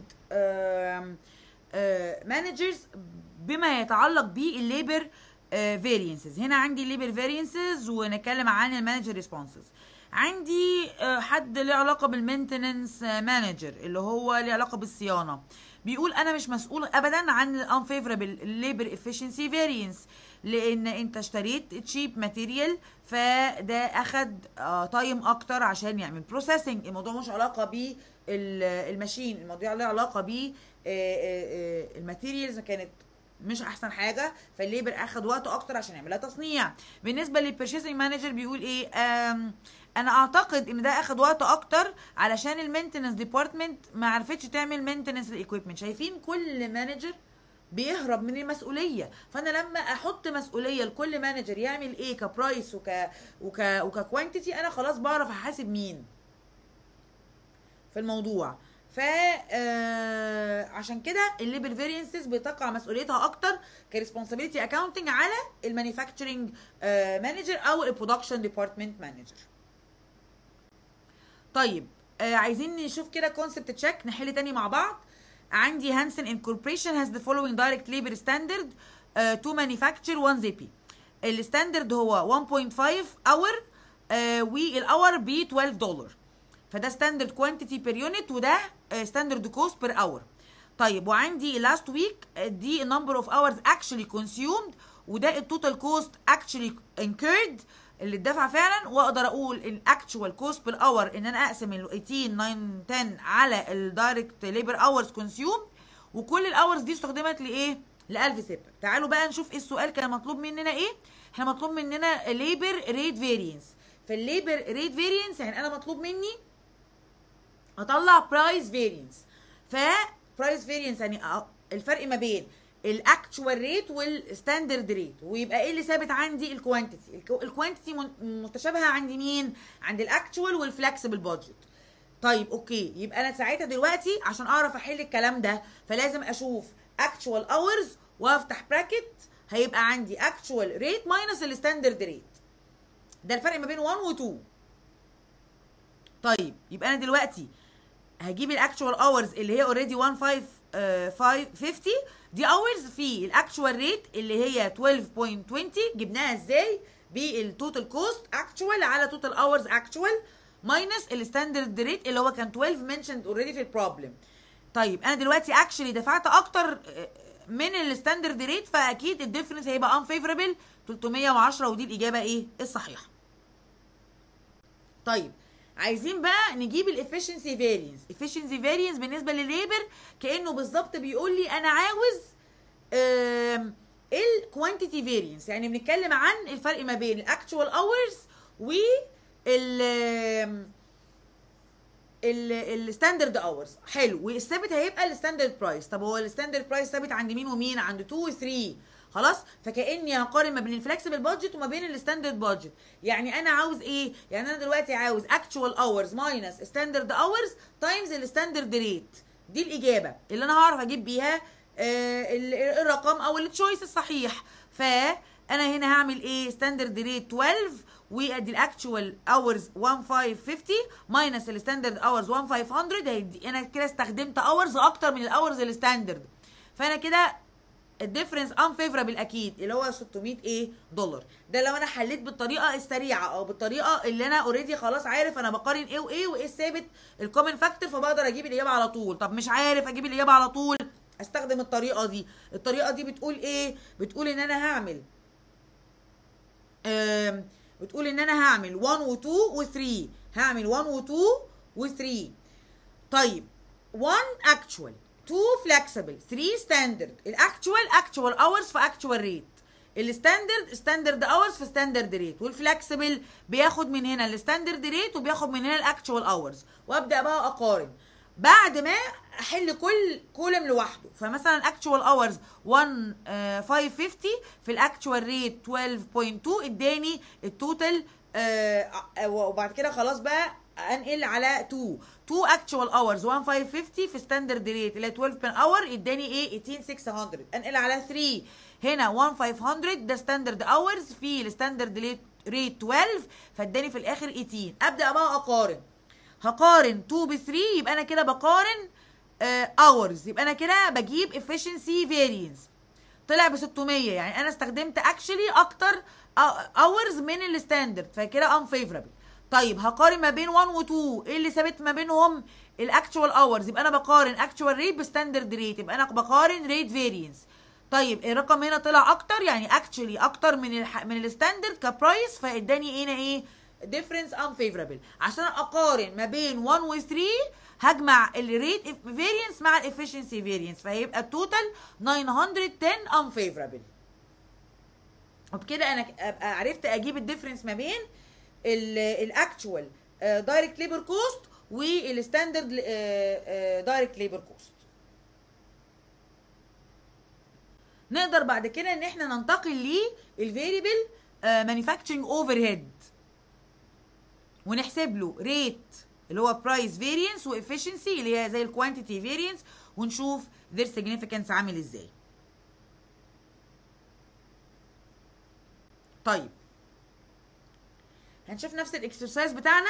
مانجرز بما يتعلق بالليبر فارينسز هنا عندي الليبر فارينسز ونتكلم عن المانجر ريسبونسز عندي حد له علاقه بالمينتننس مانجر اللي هو له علاقه بالصيانه بيقول انا مش مسؤول ابدا عن الانفيفربل ليبر افشنسي فارينس لان انت اشتريت تشيب ماتيريال فده اخد تايم اكتر عشان يعمل بروسيسنج الموضوع مش علاقه بالماشين الموضوع له علاقه ب الماتيريالز كانت مش احسن حاجه فالليبر اخد وقت اكتر عشان يعملها تصنيع بالنسبه للبرشيسنج مانجر بيقول ايه انا اعتقد ان ده اخد وقت اكتر علشان المينتنس ديبارتمنت ما عرفتش تعمل مينتنس للايكويبمنت شايفين كل مانجر بيهرب من المسؤوليه فانا لما احط مسؤوليه لكل مانجر يعمل ايه كبرايس وك وك وككوانتيتي انا خلاص بعرف احاسب مين في الموضوع ف آه عشان كده الليبل فارينسز بتقع مسؤوليتها اكتر كريسبونسابيلتي اكاونتنج على المانيفاكتشرنج مانجر او البرودكشن ديبارتمنت مانجر طيب آه عايزين نشوف كده كونسبت تشيك نحل تاني مع بعض عندي هانسن انكوربريشن هاز ذا فولوينج دايركت ليبر ستاندرد تو مانيفاكتشر 1 زي بي الستاندرد هو 1.5 اور والاور ب 12 دولار فده ستاندرد كوانتيتي بير يونت وده ستاندرد كوست بير اور طيب وعندي لاست ويك دي نمبر اوف اورز اكشلي كونسيومد وده التوتال كوست اكشلي انكيرد اللي اتدفع فعلا واقدر اقول الاكتشوال كوست بير اور ان انا اقسم ال 18 9 10 على الدايركت ليبر اورز كونسيوم وكل الاورز دي استخدمت لايه؟ ل 1000 سيبر تعالوا بقى نشوف ايه السؤال كان مطلوب مننا ايه؟ احنا مطلوب مننا ليبر ريت فارينس فالليبر ريت فارينس يعني انا مطلوب مني اطلع برايس فارينس ف برايس فارينس يعني الفرق ما بين الاكتشوال ريت والستاندرد ريت ويبقى ايه اللي ثابت عندي الكوانتيتي الكوانتيتي متشابهه عند مين عند الاكتشوال والفلكسبل بادجت طيب اوكي يبقى انا ساعتها دلوقتي عشان اعرف احل الكلام ده فلازم اشوف اكتشوال اورز وافتح براكت هيبقى عندي اكتشوال ريت ماينس الستاندرد ريت ده الفرق ما بين 1 و 2 طيب يبقى انا دلوقتي هجيب الاكتوال اورز اللي هي اوريدي 1550 دي اورز في الاكتوال ريت اللي هي 12.20 جبناها ازاي بالتوتال كوست اكتوال على توتال اورز اكتوال ماينس الستاندرد ريت اللي هو كان 12 منشند اوريدي في البروبلم طيب انا دلوقتي اكشلي دفعت اكتر من الستاندرد ريت فاكيد الديفرنس هيبقى انفيفربل 310 ودي الاجابه ايه الصحيحه طيب عايزين بقى نجيب الافشنسي فارينس efficiency فارينس بالنسبه للليبر كانه بالظبط بيقول لي انا عاوز الكوانتيتي فارينس يعني بنتكلم عن الفرق ما بين الاكتوال اورز وال الستاندرد اورز حلو والثابت هيبقى الستاندرد برايس طب هو الستاندرد برايس ثابت عند مين ومين عند 2 و 3 خلاص فكاني هقارن ما بين الفلكسبل بادجت وما بين الستاندرد بادجت يعني انا عاوز ايه يعني انا دلوقتي عاوز اكتوال اورز ماينس ستاندرد اورز تايمز الستاندرد ريت دي الاجابه اللي انا هعرف اجيب بيها آه الرقم او التشويس الصحيح فانا هنا هعمل ايه ستاندرد ريت 12 وادي الاكتوال اورز 1550 ماينس الستاندرد اورز 1500 هيدي انا كده استخدمت اورز اكتر من الاورز الستاندرد فانا كده الديفرنس انفيفرابل اكيد اللي هو 600 ايه دولار ده لو انا حليت بالطريقه السريعه او بالطريقه اللي انا اوريدي خلاص عارف انا بقارن ايه وايه وايه الثابت الكومن فاكتور فبقدر اجيب الاجابه على طول طب مش عارف اجيب الاجابه على طول استخدم الطريقه دي الطريقه دي بتقول ايه بتقول ان انا هعمل بتقول ان انا هعمل 1 و2 و3 هعمل 1 و2 و3 طيب 1 actual 2 flexible 3 ستاندرد الاكتوال اكتوال اورز في اكتوال ريت الستاندرد ستاندرد اورز في ستاندرد ريت والفلكسبل بياخد من هنا الستاندرد ريت وبياخد من هنا الاكتوال اورز وابدا بقى اقارن بعد ما احل كل كولم لوحده فمثلا الاكتوال اورز 1 آه 550 في الاكتوال ريت 12.2 اداني التوتال آه وبعد كده خلاص بقى انقل على 2 2 اكتوال اورز 1550 في ستاندرد ريت اللي هي 12 بن اور اداني ايه 18600 انقل على 3 هنا 1500 ده ستاندرد اورز في الستاندرد ريت 12 فاداني في الاخر 18 ابدا بقى اقارن هقارن 2 ب 3 يبقى انا كده بقارن اورز uh, يبقى انا كده بجيب efficiency variance طلع ب 600 يعني انا استخدمت اكشلي اكتر اورز من الستاندرد فكده unfavorable طيب هقارن ما بين 1 و 2 ايه اللي ثابت ما بينهم الاكتوال اورز يبقى انا بقارن اكتوال ريت بستاندرد ريت يبقى انا بقارن ريت فارينس طيب الرقم هنا طلع اكتر يعني اكشلي اكتر من الح... من الستاندرد كبرايس فاداني هنا ايه difference unfavorable عشان اقارن ما بين 1 و 3 هجمع الريت فارينس مع الافشنسي فارينس فهيبقى التوتال 910 unfavorable وبكده انا ابقى عرفت اجيب الديفرنس ما بين الاكتوال دايركت ليبر كوست والستاندرد دايركت ليبر كوست نقدر بعد كده ان احنا ننتقل للفيريبل مانيفاكتشرنج اوفر هيد ونحسب له ريت اللي هو برايس فارينس وافشنسي اللي هي زي الكوانتيتي فارينس ونشوف their significance عامل ازاي طيب هنشوف نفس الاكسرسايز بتاعنا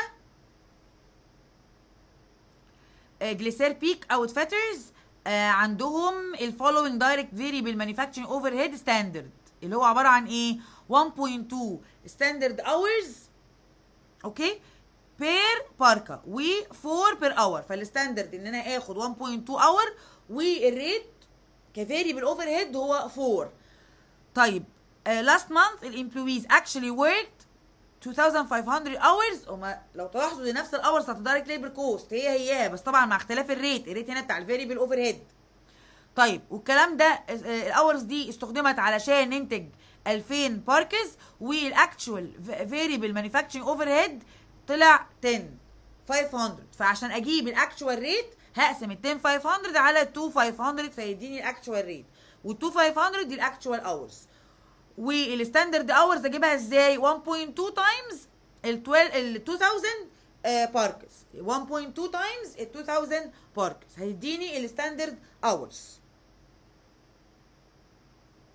جليسير بيك اوت فاترز عندهم الفولوينج دايركت فيريبل مانيفاكتشرنج اوفر هيد ستاندرد اللي هو عباره عن ايه 1.2 ستاندرد اورز اوكي بير باركا و 4 بير اور فالستاندرد ان انا اخد 1.2 اور والريت كفاريبل اوفر هيد هو 4 طيب لاست مانث الامبلويز اكشلي وركت 2500 hours هما لو تلاحظوا دي نفس الاورز بتاعت الدايركت ليبر كوست هي هي بس طبعا مع اختلاف الريت الريت هنا بتاع الفاريبل اوفر هيد طيب والكلام ده الاورز دي استخدمت علشان ننتج 2000 باركز والاكتشوال فاريبل مانيفاكتشرنج اوفر هيد طلع 10 500 فعشان اجيب الاكتشوال ريت هقسم ال 10 500 على 2 500 فيديني الاكتشوال ريت وال 2 500 دي الاكتشوال اورز والستاندرد اورز اجيبها ازاي 1.2 تايمز ال 12 ال 2000 باركس 1.2 تايمز ال 2000 باركس هيديني الستاندرد اورز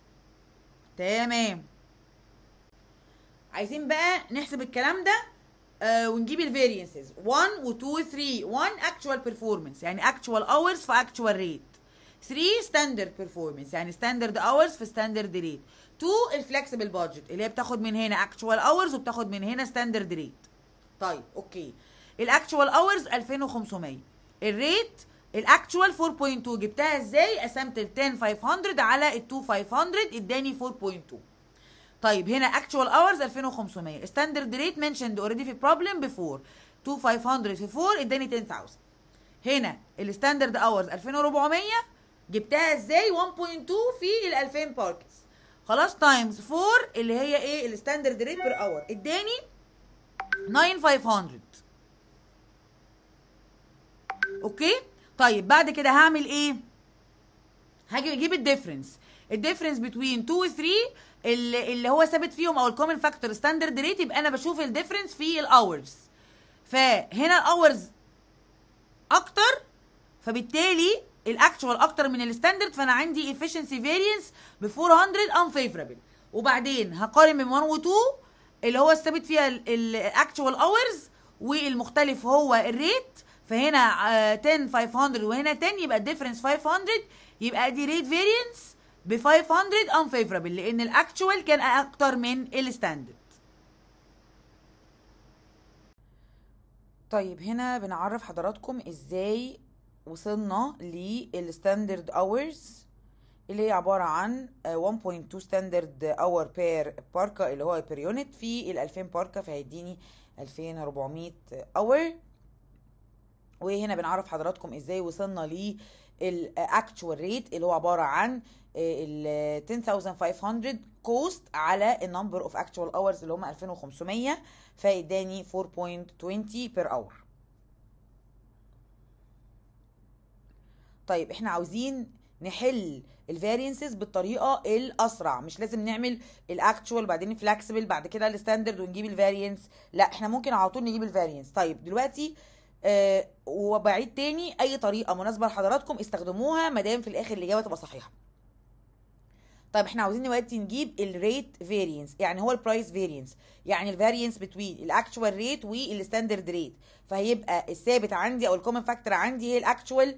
تمام عايزين بقى نحسب الكلام ده آه ونجيب الفارينسز 1 و 2 و 3 1 اكشوال بيرفورمانس يعني اكشوال اورز في اكشوال ريت 3 ستاندرد بيرفورمانس يعني ستاندرد اورز في ستاندرد ريت 2 الفلكسبل بادجت اللي هي بتاخد من هنا اكشوال اورز وبتاخد من هنا ستاندرد ريت طيب اوكي الاكشوال اورز 2500 الريت الاكشوال 4.2 جبتها ازاي قسمت ال 10 500 على ال 2 500 اداني 4.2 طيب هنا اكشوال اورز 2500 ستاندرد ريت منشند اوريدي في بروبلم بفور 2500 في 4 اداني 10000 هنا الستاندرد اورز 2400 جبتها ازاي 1.2 في ال 2000 باركس خلاص تايمز 4 اللي هي ايه الستاندرد ريت بير اور اداني 9500 اوكي طيب بعد كده هعمل ايه هاجي اجيب الديفرنس الديفرنس بين 2 و 3 اللي, اللي هو ثابت فيهم او الكومن فاكتور ستاندرد ريت يبقى انا بشوف الديفرنس في الاورز فهنا الاورز اكتر فبالتالي الاكتوال اكتر من الستاندرد فانا عندي efficiency variance ب 400 unfavorable وبعدين هقارن بين 1 و 2 اللي هو الثابت فيها الاكتوال اورز والمختلف هو الريت فهنا 10 500 وهنا 10 يبقى الديفرنس 500 يبقى دي ريت فيرينس ب 500 unfavorable لان الاكتوال كان اكتر من الستاندرد طيب هنا بنعرف حضراتكم ازاي وصلنا للستاندرد اورز اللي هي عبارة عن 1.2 ستاندرد اور بير باركا اللي هو بير يونت في ال 2000 باركا فهيديني 2400 اور وهنا بنعرف حضراتكم ازاي وصلنا للاكتشوال ريت اللي هو عبارة عن ال 10500 كوست على النمبر اوف اكتشوال اورز اللي هم 2500 فاداني 4.20 بير اور طيب احنا عاوزين نحل الفارينسز بالطريقه الاسرع مش لازم نعمل الاكتشوال بعدين الفلكسبل بعد كده الستاندرد ونجيب الفارينس لا احنا ممكن على طول نجيب الفارينس طيب دلوقتي آه وبعيد تاني اي طريقه مناسبه لحضراتكم استخدموها ما دام في الاخر الاجابه تبقى صحيحه طيب احنا عاوزين دلوقتي نجيب الريت فارينس يعني هو البرايس فارينس يعني الفارينس بتوين الاكتشوال ريت والستاندرد ريت فهيبقى الثابت عندي او الكومن فاكتور عندي هي الاكتشوال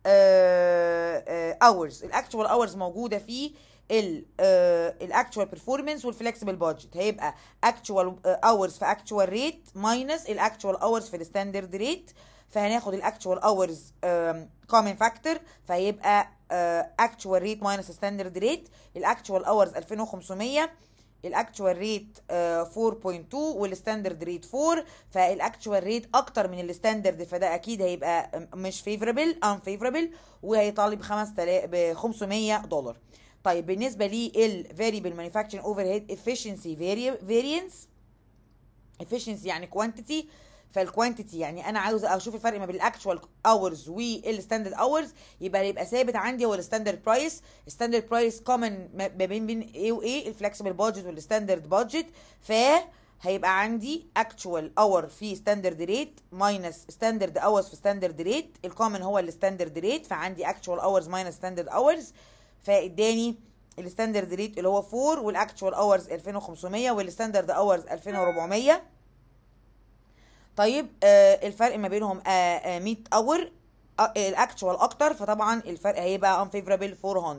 اورز الاكتشوال اورز موجوده في الاكتشوال بيرفورمانس والفلكسبل بادجت هيبقى اكتشوال اورز في اكتشوال ريت ماينس الاكتشوال اورز في الستاندرد ريت فهناخد الاكتشوال اورز كومن فاكتور فهيبقى اكتشوال ريت ماينس ستاندرد ريت الاكتشوال اورز 2500 الاكتشوال ريت 4.2 والستاندرد ريت 4 فالاكتشوال ريت اكتر من الستاندرد فده اكيد هيبقى مش فيفربل ان فيفربل وهيطالب 5000 ب 500 دولار طيب بالنسبه للفاريبل مانيفاكتشرنج اوفر هيد افشنسي فارينس افشنسي يعني كوانتيتي فالكوانتيتي يعني انا عاوز اشوف الفرق ما بين الاكتشوال اورز والستاندرد اورز يبقى يبقى ثابت عندي هو الستاندرد برايس الستاندرد برايس كومن ما بين بين ايه وايه الفلكسبل بادجت والستاندرد بادجت ف هيبقى عندي اكتشوال اور في ستاندرد ريت ماينس ستاندرد اورز في ستاندرد ريت الكومن هو الستاندرد ريت فعندي اكتشوال اورز ماينس ستاندرد اورز فاداني الستاندرد ريت اللي هو 4 والاكتشوال اورز 2500 والستاندرد اورز 2400 طيب آه الفرق ما بينهم آه آه 100 اور آه الاكتشوال اكتر فطبعا الفرق هيبقى unfavorable 400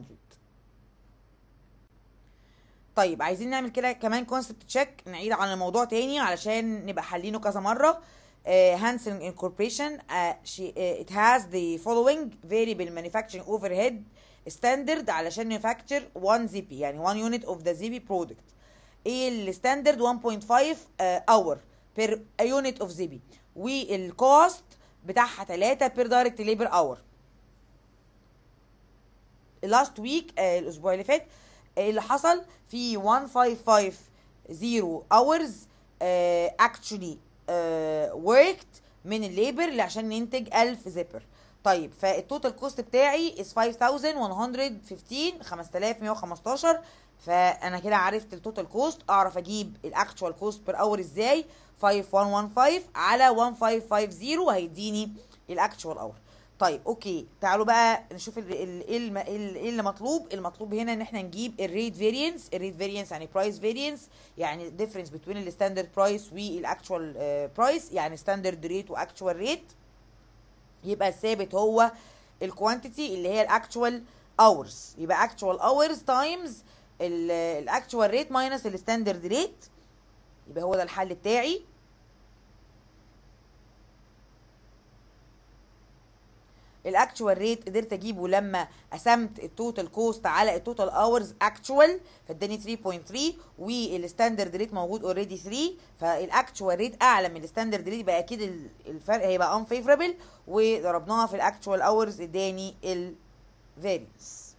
طيب عايزين نعمل كده كمان كونسبت تشيك نعيد على الموضوع تاني علشان نبقى حلينه كذا مره هانسن انكوربريشن it has the following variable manufacturing overhead standard علشان manufacture 1 ZP يعني 1 unit of the ZP product ايه الستاندرد 1.5 اور بير يونت اوف زيبي والكوست بتاعها 3 بير دايركت ليبر اور لاست ويك الاسبوع اللي فات اللي حصل في 1550 hours actually worked من الليبر عشان ننتج 1000 زيبر طيب فالتوتال كوست بتاعي is 5115 5115 فانا كده عرفت التوتال كوست اعرف اجيب الاكتوال كوست بير اور ازاي 5115 على 1550 هيديني الاكتوال اور طيب اوكي تعالوا بقى نشوف ال- ال- ايه الم- ال- ايه اللي مطلوب المطلوب هنا ان احنا نجيب الريت فيرينس الريت فيرينس يعني برايس فيرينس يعني ديفرنس بين الستاندرد برايس والاكتوال برايس يعني ستاندرد ريت واكتوال ريت يبقى الثابت هو الكوانتيتي اللي هي الاكتوال اورز يبقى اكتوال اورز تايمز الاكتوال ريت ماينس الستاندرد ريت يبقى هو ده الحل بتاعي الاكتوال ريت قدرت اجيبه لما قسمت التوتال كوست على التوتال اورز اكتوال فاداني 3.3 والستاندرد ريت موجود اوريدي 3 فالاكتوال ريت اعلى من الستاندرد ريت يبقى اكيد ال- الفرق هيبقى unfavorable وضربناها في الاكتوال اورز اداني الفارينس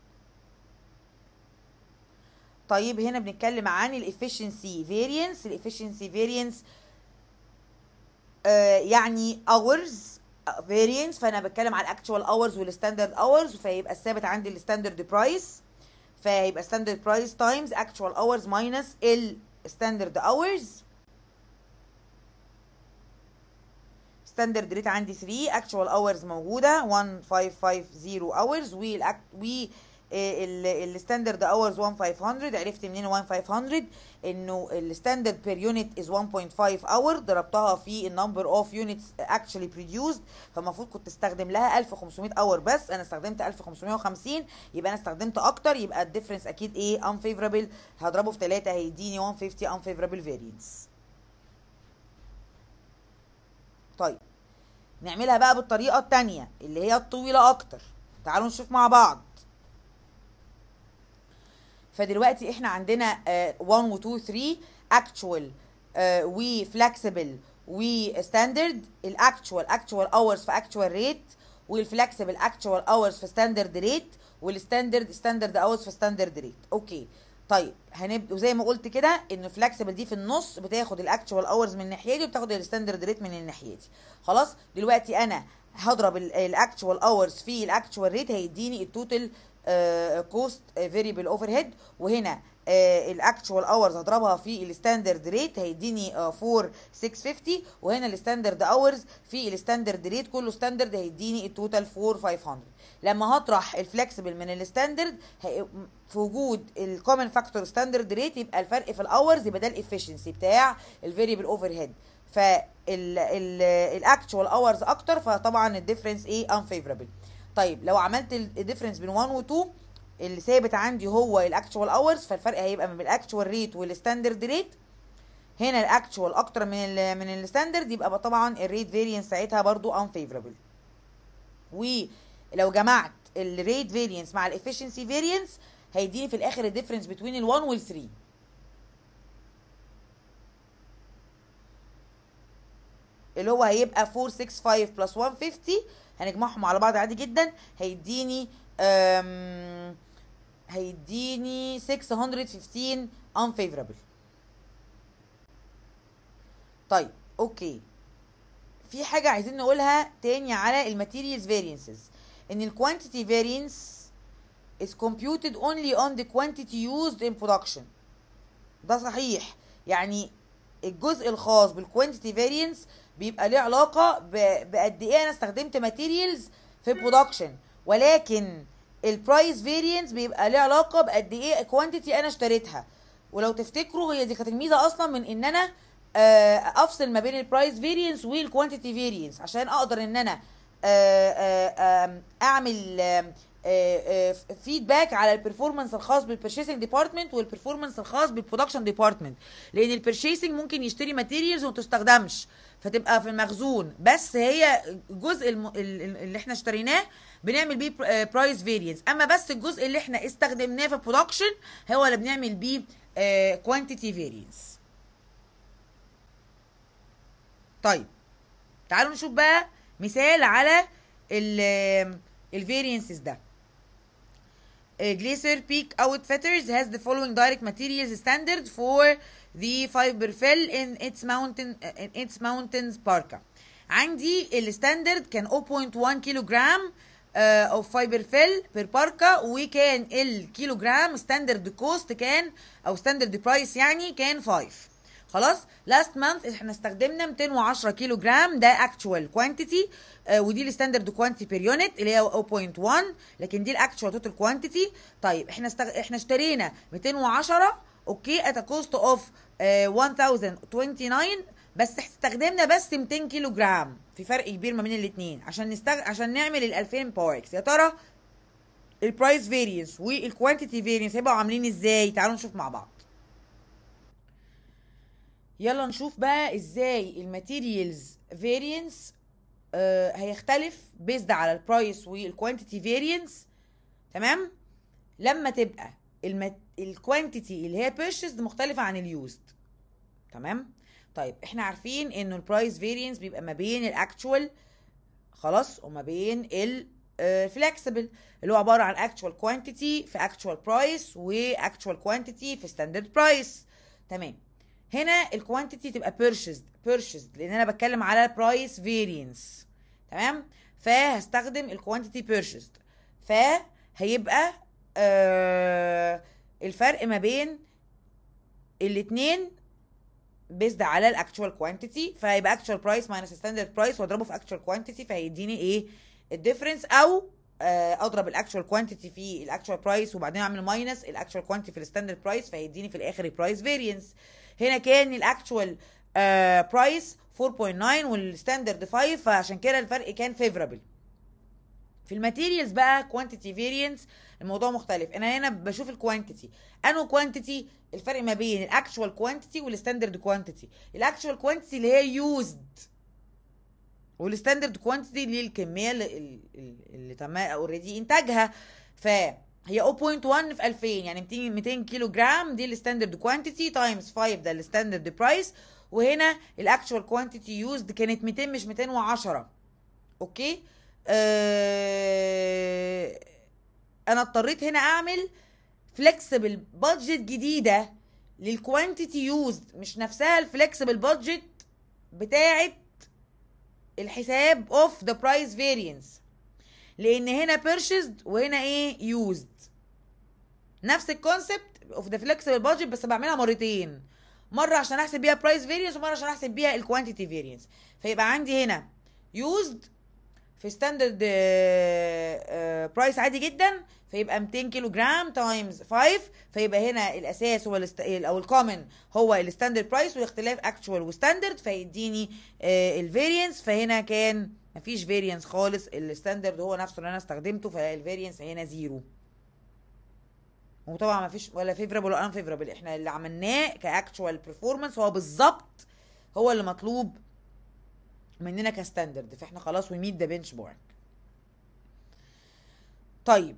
طيب هنا بنتكلم عن الافشنسي فارينس الافشنسي فارينس يعني اورز فارينس فانا بتكلم على الاكتوال اورز والستاندرد اورز فيبقى الثابت عندي الستاندرد برايس فيبقى ستاندرد برايس تايمز اكتوال اورز ماينس الستاندرد اورز ستاندرد ريت عندي 3 اكتوال اورز موجوده 1550 اورز والاكت و الستاندرد اورز 1500 عرفت منين 1500 انه الستاندرد بير يونت از 1.5 اور ضربتها في النمبر اوف يونتس اكشلي بروديوسد فالمفروض كنت استخدم لها 1500 اور بس انا استخدمت 1550 يبقى انا استخدمت اكتر يبقى الديفرنس اكيد ايه unfavorable هضربه في 3 هيديني 150 unfavorable variance طيب نعملها بقى بالطريقه التانية اللي هي الطويله اكتر تعالوا نشوف مع بعض فدلوقتي احنا عندنا آه، 1 و 2 3 اكتوال وفلكسبل وستاندرد الاكتوال اكتوال اورز في اكتوال ريت والفلكسبل اكتوال اورز في ستاندرد ريت والستاندرد ستاندرد اورز في ستاندرد ريت اوكي طيب هنبدا وزي ما قلت كده ان الفلكسبل دي في النص بتاخد الاكتوال اورز من الناحيه دي وبتاخد الستاندرد ريت من الناحيه دي خلاص دلوقتي انا هضرب الاكتوال اورز في الاكتوال ريت هيديني التوتال كوست فيريبل اوفر هيد وهنا الاكتوال اورز هضربها في الستاندرد ريت هيديني 4650 وهنا الستاندرد اورز في الستاندرد ريت كله ستاندرد هيديني التوتال 4500 لما هطرح الفلكسبل من الستاندرد في وجود الكومن فاكتور ستاندرد ريت يبقى الفرق في الاورز يبقى ده الافشنسي بتاع الفيريبل اوفر هيد فالاكتوال اورز اكتر فطبعا الديفرنس ايه unfavorable طيب لو عملت الديفرنس بين 1 و 2 اللي ثابت عندي هو الاكتوال اورز فالفرق هيبقى من الاكتوال ريت والستاندرد ريت هنا الاكتوال اكتر من ال من الستاندرد يبقى طبعا الريت فيرينس ساعتها برضو unfavorable ولو جمعت الريت فيرينس مع الافشنسي فيرينس هيديني في الاخر الديفرنس بين ال1 وال3 اللي هو هيبقى 465 بلس 150 هنجمعهم على بعض عادي جدا هيديني أم هيديني 615 unfavorable طيب اوكي في حاجة عايزين نقولها تاني على الماتيريالز variances ان الكوانتيتي variance is computed only on the quantity used in production ده صحيح يعني الجزء الخاص بالكوانتيتي فارينس بيبقى ليه علاقه ب- بقد ايه انا استخدمت ماتيريالز في برودكشن ولكن البرايس فارينس بيبقى ليه علاقه بقد ايه كوانتيتي انا اشتريتها ولو تفتكروا هي دي كانت الميزه اصلا من ان انا آه، افصل ما بين البرايس فارينس والكوانتيتي فارينس عشان اقدر ان انا آه، آه، آم، اعمل فيدباك على البرفورمانس الخاص بالبرشيسنج ديبارتمنت والبرفورمانس الخاص بالبرودكشن ديبارتمنت لان البرشيسنج ممكن يشتري ماتيريالز وما تستخدمش فتبقى في المخزون بس هي الجزء الم... ال- ال- اللي احنا اشتريناه بنعمل بيه برايس فيرينس اما بس الجزء اللي احنا استخدمناه في برودكشن هو اللي بنعمل بيه كوانتيتي فيرينس طيب تعالوا نشوف بقى مثال على الفارينسز ده Glacier Peak Outfitters has the following direct materials standard for the fiber fill in its mountain in its mountains parka. عندي الستاندرد كان 0.1 كيلو جرام اوف فايبر فيل بير باركا وكان الكيلو جرام ستاندرد كوست كان او ستاندرد برايس يعني كان 5 خلاص لاست مانث احنا استخدمنا 210 كيلو جرام ده اكتشوال كوانتيتي ودي الستاندرد كوانتيتي بير يونت اللي هي 0.1 لكن دي الاكتشوال توتال كوانتيتي طيب احنا استغ... احنا اشترينا 210 اوكي ات كوست اوف 1029 بس استخدمنا بس 200 كيلو جرام في فرق كبير ما بين الاثنين عشان نستغ... عشان نعمل ال 2000 باوركس يا ترى البرايس فيرينس والكوانتيتي فيرينس هيبقوا عاملين ازاي تعالوا نشوف مع بعض يلا نشوف بقى ازاي الماتيريالز فيرينس آه هيختلف بيزد على البرايس والكوانتيتي فيرينس تمام لما تبقى المت... الكوانتيتي اللي هي بيرشيزد مختلفه عن اليوزد تمام طيب احنا عارفين انه البرايس فيرينس بيبقى ما بين الاكتشوال خلاص وما بين الفلكسبل اللي هو عباره عن اكتشوال كوانتيتي في اكتشوال برايس واكتشوال كوانتيتي في ستاندرد برايس تمام هنا الكوانتيتي تبقى بيرشيزد بيرشيزد لان انا بتكلم على برايس فيرينس تمام فهستخدم الكوانتيتي بيرشيزد فهيبقى آه الفرق ما بين الاثنين بيزد على الاكتشوال كوانتيتي فهيبقى اكتشوال برايس ماينس ستاندرد برايس واضربه في اكتشوال كوانتيتي فهيديني ايه الديفرنس او آه اضرب الاكتشوال كوانتيتي في الاكتشوال برايس وبعدين اعمل ماينس الاكتشوال كوانتيتي في الستاندرد برايس فهيديني في الاخر البرايس فيرينس هنا كان الاكتشوال برايس 4.9 والستاندرد 5 فعشان كده الفرق كان فيفرابل في الماتيريالز بقى كوانتيتي فيرينس الموضوع مختلف انا هنا بشوف الكوانتيتي انو كوانتيتي الفرق ما بين الاكشوال كوانتيتي والستاندرد كوانتيتي الاكشوال كوانتيتي اللي هي يوزد والستاندرد كوانتيتي اللي هي الكميه اللي, اللي تم اوريدي انتاجها فهي 0.1 في 2000 يعني 200 200 كيلو جرام دي الستاندرد كوانتيتي تايمز 5 ده الستاندرد برايس وهنا الاكشوال كوانتيتي يوزد كانت 200 مش 210 اوكي أه انا اضطريت هنا اعمل فليكسبل بادجت جديده للكوانتيتي يوزد مش نفسها الفليكسبل بادجت بتاعه الحساب اوف ذا برايس فيرينس لان هنا بيرشيزد وهنا ايه يوزد نفس الكونسبت اوف ذا فليكسبل بادجت بس بعملها مرتين مره عشان احسب بيها برايس فيرينس ومره عشان احسب بيها الكوانتيتي فيرينس فيبقى عندي هنا يوزد في ستاندرد برايس عادي جدا فيبقى 200 كيلو جرام تايمز 5 فيبقى هنا الاساس هو الست... او الكومن هو الستاندرد برايس واختلاف اكتشوال وستاندرد فيديني الفيرينس فهنا كان مفيش فيرينس خالص الستاندرد هو نفسه اللي انا استخدمته فالفيرينس هنا زيرو وطبعا مفيش ولا فيفرابل ولا ان فيفرابل احنا اللي عملناه كاكتشوال برفورمانس هو بالظبط هو اللي مطلوب مننا كستاندرد فاحنا خلاص وميت ذا بنش مارك طيب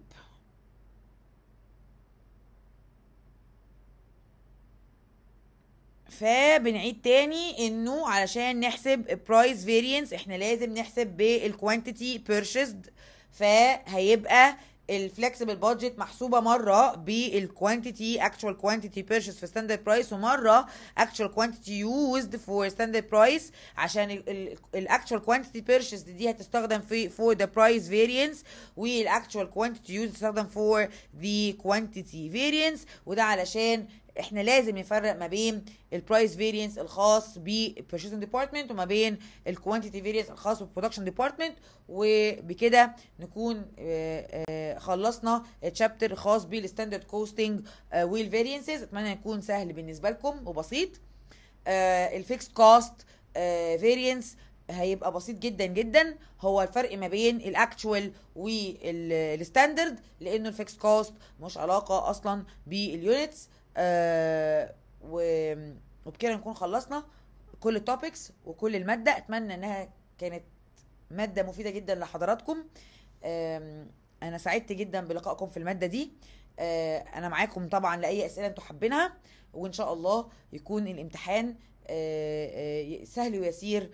فبنعيد تاني انه علشان نحسب برايس فيرينس احنا لازم نحسب بالكوانتيتي بيرشيزد فهيبقى الفلكسبل بادجت محسوبه مره بالكوانتيتي اكشوال كوانتيتي بيرشيز في ستاندرد برايس ومره اكشوال كوانتيتي يوزد فور ستاندرد برايس عشان الاكشوال كوانتيتي بيرشيز دي هتستخدم في فور ذا برايس فيرينس والاكشوال كوانتيتي يوزد تستخدم فور ذا كوانتيتي فيرينس وده علشان احنا لازم نفرق ما بين البرايس فيرينس الخاص بالبرشيسنج ديبارتمنت وما بين الكوانتيتي فيرينس الخاص بالبرودكشن ديبارتمنت وبكده نكون خلصنا الشابتر الخاص بالستاندرد كوستنج والفيرينسز اتمنى يكون سهل بالنسبه لكم وبسيط الفيكس كوست فيرينس هيبقى بسيط جدا جدا هو الفرق ما بين الاكتشوال والستاندرد لانه الفيكس كوست مش علاقه اصلا باليونتس آه وبكده نكون خلصنا كل التوبكس وكل المادة اتمنى انها كانت مادة مفيدة جدا لحضراتكم آه انا سعدت جدا بلقائكم في المادة دي آه انا معاكم طبعا لاي اسئلة انتوا حابينها وان شاء الله يكون الامتحان سهل ويسير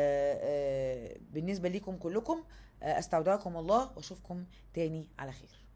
بالنسبة ليكم كلكم استودعكم الله واشوفكم تاني على خير